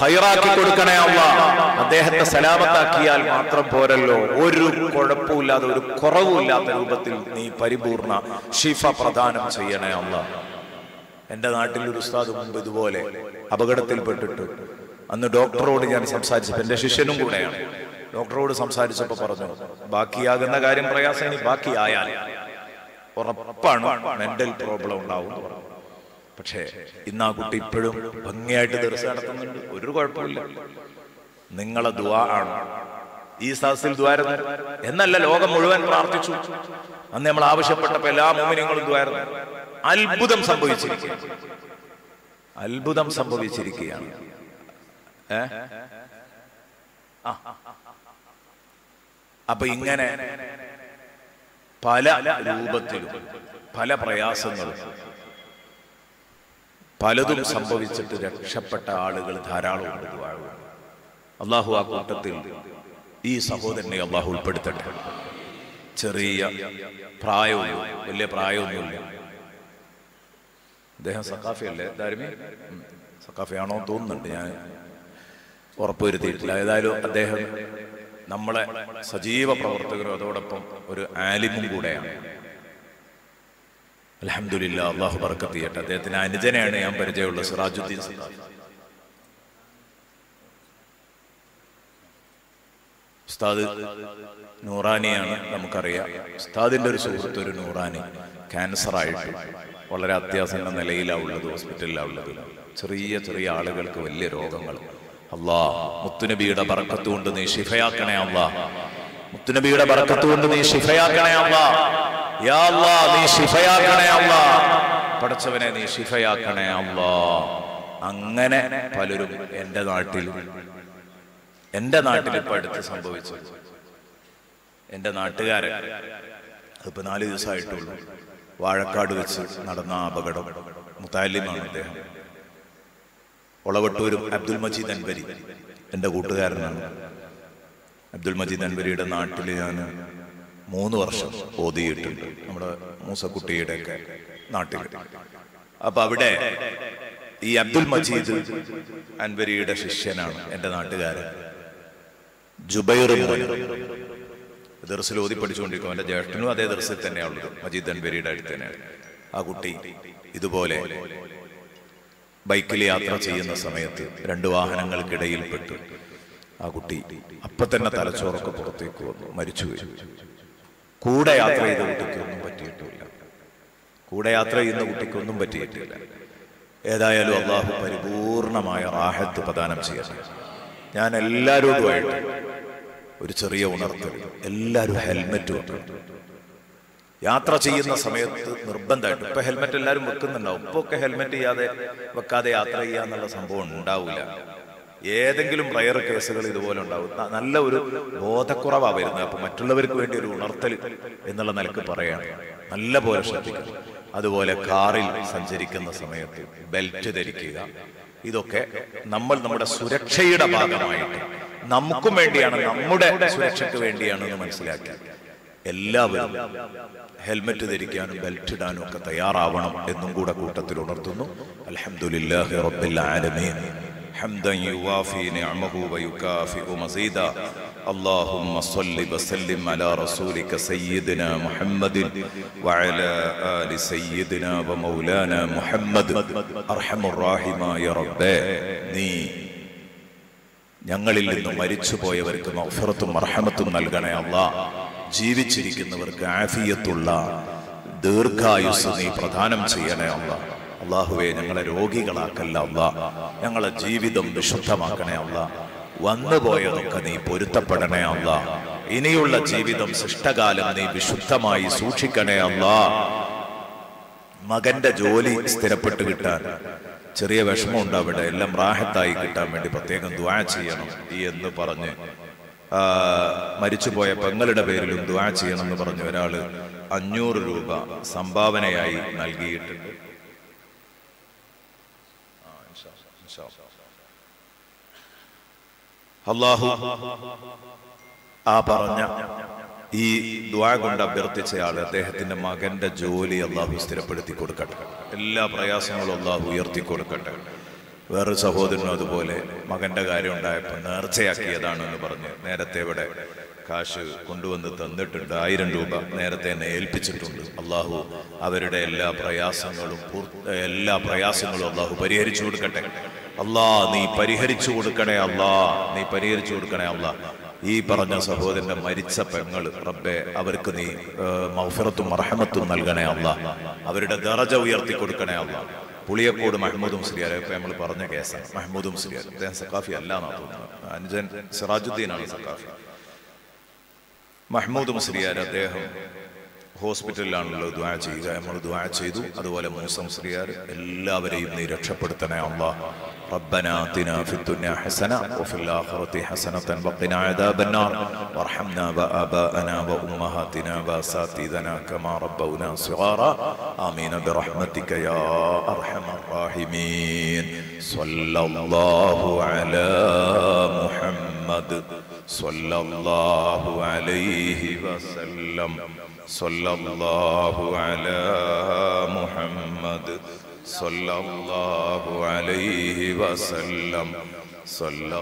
ഹൈറാക്കി കൊടുക്കണേ അല്ല അദ്ദേഹത്തെ സലാമത്താക്കിയാൽ മാത്രം പോരല്ലോ ഒരു കുഴപ്പമില്ലാതെ ഒരു കുറവുമില്ലാത്ത രൂപത്തിൽ നീ പരിപൂർണ ഷിഫ പ്രദാനം ചെയ്യണേ അല്ല എന്റെ നാട്ടിൽ ഒരു ഉസ്താദ് മുമ്പ് ഇതുപോലെ അപകടത്തിൽപ്പെട്ടിട്ട് അന്ന് ഡോക്ടറോട് ഞാൻ സംസാരിച്ചപ്പോൾ എന്റെ ശിഷ്യനും കൂടെയാണ് ഡോക്ടറോട് സംസാരിച്ചപ്പോൾ പറഞ്ഞു ബാക്കിയാകുന്ന കാര്യം പ്രയാസം ഇനി ബാക്കിയായാൽ ഉറപ്പാണ് മെന്റൽ പ്രോബ്ലം ഉണ്ടാവും എന്ന് പറഞ്ഞു പക്ഷേ ഇന്ന് ആ കുട്ടി ഇപ്പോഴും ഭംഗിയായിട്ട് ദിവസം നടത്തുന്നുണ്ട് ഒരു കുഴപ്പമില്ല നിങ്ങളെ ദുവാ ആണ് ഈ സദസ്സിൽ ദ്വാരുന്നു എന്നല്ല ലോകം മുഴുവൻ പ്രാർത്ഥിച്ചു അന്ന് നമ്മൾ ആവശ്യപ്പെട്ടപ്പോ എല്ലാ മോമിനിയങ്ങളും ദ്വാരുന്നു അത്ഭുതം സംഭവിച്ചിരിക്കുകയാണ് അത്ഭുതം സംഭവിച്ചിരിക്കുകയാണ് ഏ ആ. അപ്പൊ ഇങ്ങനെ പല രൂപത്തിലും പല പ്രയാസങ്ങളും പലതും സംഭവിച്ചിട്ട് രക്ഷപ്പെട്ട ആളുകൾ ധാരാളമുണ്ട് ദുആ. അള്ളാഹു ആ കൂട്ടത്തിൽ ഈ സഹോദരനെ അള്ളാഹു ഉൾപ്പെടുത്തട്ടെ ചെറിയ പ്രായവും വലിയ പ്രായമൊന്നുമില്ല അദ്ദേഹം സക്കാഫിയല്ലേ ദാരിമി ഉം. സക്കാഫിയാണോ എന്ന് തോന്നുന്നുണ്ട് ഞാൻ ഉറപ്പുവരുത്തിയിട്ടില്ല ഏതായാലും അദ്ദേഹം നമ്മളെ സജീവ പ്രവർത്തകരും അതോടൊപ്പം ഒരു ആലിമും കൂടെയാണ് അലഹമില്ല അള്ളാഹു ബർക്കത്ത് ചെയ്യട്ടെ അദ്ദേഹത്തിന് അനുജനെയാണ് ഞാൻ പരിചയമുള്ള സിറാജുദ്ദീൻ സഖാഫി ഉസ്താദ് നൂറാനിയാണ് നമുക്കറിയാം ഉസ്താദിന്റെ ഒരു സുഹൃത്ത് ഒരു നൂറാനി ക്യാൻസർ ആയിട്ട് വളരെ അത്യാസന്ന നിലയിലാണ് ഉള്ളത് ഹോസ്പിറ്റലിലാണ് ഉള്ളത് ചെറിയ ചെറിയ ആളുകൾക്ക് വലിയ രോഗങ്ങൾ അള്ളാ മുത്തുനബിയുടെ ബറക്കത്ത് കൊണ്ട് നീ ഷിഫയാക്കണേ അള്ളാ മുത്തുനബിയുടെ ബറക്കത്ത് കൊണ്ട് നീ ഷിഫയാക്കണേ അള്ളാ യാ അള്ളാ നീ ഷിഫയാക്കണേ അള്ളാ പടച്ചവനെ നീ ഷിഫയാക്കണേ അള്ളാ അങ്ങനെ പലരും എൻ്റെ നാട്ടിൽ എൻ്റെ നാട്ടിൽ ഇപ്പൊ അടുത്ത് സംഭവിച്ചു എൻ്റെ നാട്ടുകാരൻ അതിപ്പോ നാല് ദിവസമായിട്ടുള്ളൂ വാഴക്കാട് വെച്ച് നടന്ന ആ അപകടം മുത്താലിമാണ് അദ്ദേഹം ഒളവട്ടൂരും അബ്ദുൽ മജീദ് അൻവരി എൻ്റെ കൂട്ടുകാരനാണ് അബ്ദുൽ മജീദ് അൻവരിയുടെ നാട്ടിൽ ഞാൻ മൂന്ന് വർഷം ഓതിയിട്ടുണ്ട് നമ്മുടെ മൂസക്കുട്ടിയുടെ ഒക്കെ നാട്ടിൽ അപ്പൊ അവിടെ ഈ അബ്ദുൽ മജീദ് അൻവരിയുടെ ശിഷ്യനാണ് എൻ്റെ നാട്ടുകാരൻ ജുബൈർ മോൻ ദർസിൽ ഓതി പഠിച്ചുകൊണ്ടിരിക്കും എൻ്റെ ജ്യേഷ്ഠനും അതേ ദർസിൽ തന്നെയാണുള്ളത് മജീദ് അൻവരിയുടെ അടുത്ത് തന്നെയാണ് ആ കുട്ടി ഇതുപോലെ ബൈക്കിൽ യാത്ര ചെയ്യുന്ന സമയത്ത് രണ്ട് വാഹനങ്ങൾക്കിടയിൽപ്പെട്ടു ആ കുട്ടി അപ്പൊ തന്നെ തലച്ചോറൊക്കെ പുറത്തേക്ക് വന്നു മരിച്ചുപോയി കൂടെ യാത്ര ചെയ്ത കുട്ടിക്ക് ഒന്നും പറ്റിയിട്ടില്ല കൂടെ യാത്ര ചെയ്യുന്ന കുട്ടിക്ക് ഒന്നും പറ്റിയിട്ടില്ല ഏതായാലും അള്ളാഹു പരിപൂർണമായ റാഹത്ത് പ്രദാനം ചെയ്യട്ടെ ഞാൻ എല്ലാവരോടുമായിട്ട് ഒരു ചെറിയ ഉണർത്തൽ എല്ലാവരും ഹെൽമെറ്റ് വെക്കണം യാത്ര ചെയ്യുന്ന സമയത്ത് നിർബന്ധമായിട്ട് ഇപ്പൊ ഹെൽമെറ്റ് എല്ലാവരും വെക്കുന്നുണ്ടാവും ഇപ്പൊ ഒക്കെ ഹെൽമെറ്റ് ചെയ്യാതെ വെക്കാതെ യാത്ര ചെയ്യുക എന്നുള്ള സംഭവം ഉണ്ടാവില്ല ഏതെങ്കിലും റയർ കേസുകൾ ഇതുപോലെ ഉണ്ടാവും ന- നല്ല ഒരു ബോധക്കുറവാ വരുന്നത് അപ്പൊ മറ്റുള്ളവർക്ക് വേണ്ടി ഒരു ഉണർത്തൽ എന്നുള്ള നിലക്ക് പറയാണ് നല്ല പോലെ ശ്രദ്ധിക്കണം അതുപോലെ കാറിൽ സഞ്ചരിക്കുന്ന സമയത്ത് ബെൽറ്റ് ധരിക്കുക ഇതൊക്കെ നമ്മൾ നമ്മുടെ സുരക്ഷയുടെ ഭാഗമായിട്ട് നമുക്കും വേണ്ടിയാണ് നമ്മുടെ സുരക്ഷയ്ക്ക് വേണ്ടിയാണ് എന്ന് മനസ്സിലാക്കി എല്ലാവരും ഹെൽമെറ്റ് ധരിക്കാനും ബെൽറ്റ് ഇടാനും ഒക്കെ തയ്യാറാവണം എന്നും കൂടെ കൂട്ടത്തിൽ ഉണർത്തുന്നു അൽഹംദുലില്ലാഹി റബ്ബിൽ ആലമീൻ حمدا يوافي نعمه ويكافئ مزيدا اللهم صل وسلم على رسولك سيدنا محمد وعلى آل سيدنا ومولانا محمد أرحم الراحمين يا رب നീ ഞങ്ങളിൽ നിന്ന് മരിച്ചുപോയവർക്ക് മൗഫിറത്തും അർഹമത്തും നൽകണേ അല്ല ജീവിച്ചിരിക്കുന്നവർക്ക് ആഫിയത്തുള്ള ദീർഘായുസ് നീ പ്രദാനം ചെയ്യണേ അല്ല അള്ളാഹുവെ ഞങ്ങളെ രോഗികളാക്കല്ല അല്ല ഞങ്ങളെ ജീവിതം വിശുദ്ധമാക്കണേ അല്ല വന്നുപോയതൊക്കെ നീ പൊരുത്തപ്പെടണേ അല്ല ഇനിയുള്ള ജീവിതം ശിഷ്ടകാലം നീ വിശുദ്ധമായി സൂക്ഷിക്കണേ അല്ലാ മകന്റെ ജോലി സ്ഥിരപ്പെട്ട് കിട്ടാൻ ചെറിയ വിഷമമുണ്ട് അവിടെ എല്ലാം റാഹത്തായി കിട്ടാൻ വേണ്ടി പ്രത്യേകം ദ്വാ ചെയ്യണം ഈ എന്ന് പറഞ്ഞ് ആ, മരിച്ചുപോയ പെങ്ങളുടെ പേരിലും ദ്വാ ചെയ്യണം എന്ന് പറഞ്ഞ് ഒരാള് അഞ്ഞൂറ് രൂപ സംഭാവനയായി നൽകിയിട്ടുണ്ട് ആ, ഇൻഷാ അല്ലാ, ഇൻഷാ അല്ലാ. അള്ളാഹു ആ പറഞ്ഞ ഈ ദ്വാ കൊണ്ട് അഭ്യർത്ഥിച്ചയാൾ അദ്ദേഹത്തിന്റെ മകന്റെ ജോലി അള്ളാഹു സ്ഥിരപ്പെടുത്തി കൊടുക്കട്ടെ എല്ലാ പ്രയാസങ്ങളും അള്ളാഹു ഉയർത്തി കൊടുക്കട്ടെ
വേറൊരു സഹോദരനും അതുപോലെ മകന്റെ കാര്യം ഉണ്ടായപ്പോൾ നേർച്ചയാക്കിയതാണ് എന്ന് പറഞ്ഞ് നേരത്തെ ഇവിടെ കാശ് കൊണ്ടുവന്ന് തന്നിട്ടുണ്ട് ആയിരം രൂപ നേരത്തെ എന്നെ ഏൽപ്പിച്ചിട്ടുണ്ട് അള്ളാഹു അവരുടെ എല്ലാ പ്രയാസങ്ങളും പൂർ- എല്ലാ പ്രയാസങ്ങളും അള്ളാഹു പരിഹരിച്ചു കൊടുക്കട്ടെ അല്ലാ നീ പരിഹരിച്ചു കൊടുക്കണേ അല്ലാ നീ പരിഹരിച്ചു കൊടുക്കണേ അല്ലാ ഈ പറഞ്ഞ സഹോദരന്റെ മരിച്ച പെങ്ങൾ റബ്ബെ അവർക്ക് നീ ഏഹ്, മൗഫിറത്തും മർഹമത്തും നൽകണേ അല്ല അവരുടെ ദറജ ഉയർത്തി കൊടുക്കണേ അല്ല പുളിയക്കോട് മഹമ്മൂദ് മുസ്ലിയാർ ഇപ്പൊ നമ്മൾ പറഞ്ഞ കേസാണ് മഹമ്മൂദ് മുസ്ലിയാർ അദ്ദേഹം സക്കാഫി അല്ല എന്നാ തോന്നുന്നത് അനുജൻ സിറാജുദ്ദീനാണ് സക്കാഫി മഹമ്മൂദ് മുസ്ലിയാർ അദ്ദേഹം ഹോസ്പിറ്റലിലാണല്ലോ ദ്വാ ചെയ്യുക നമ്മൾ ദ്വാ ചെയ്തു അതുപോലെ മൂസ മുസ്ലിയാർ എല്ലാവരെയും നീ രക്ഷപ്പെടുത്തണേ അള്ളാഹ് ربنا آتنا في الدنيا حسنة وفي الآخرة حسنة وقنا عذاب النار وارحمنا وآباءنا وأمهاتنا وأساتذتنا كما ربونا صغارا آمين برحمتك يا أرحم الراحمين صلى الله على محمد صلى الله عليه وسلم صلى الله على محمد صلى الله عليه وسلم صلى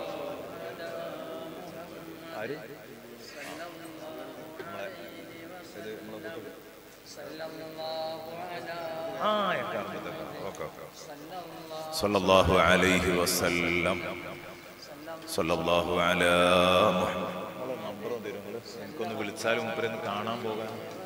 صلى الله عليه وسلم صلى الله على محمد നമ്പർ തരും എനിക്കൊന്ന് വിളിച്ചാലും മുപ്പരൊന്ന് കാണാൻ പോകാൻ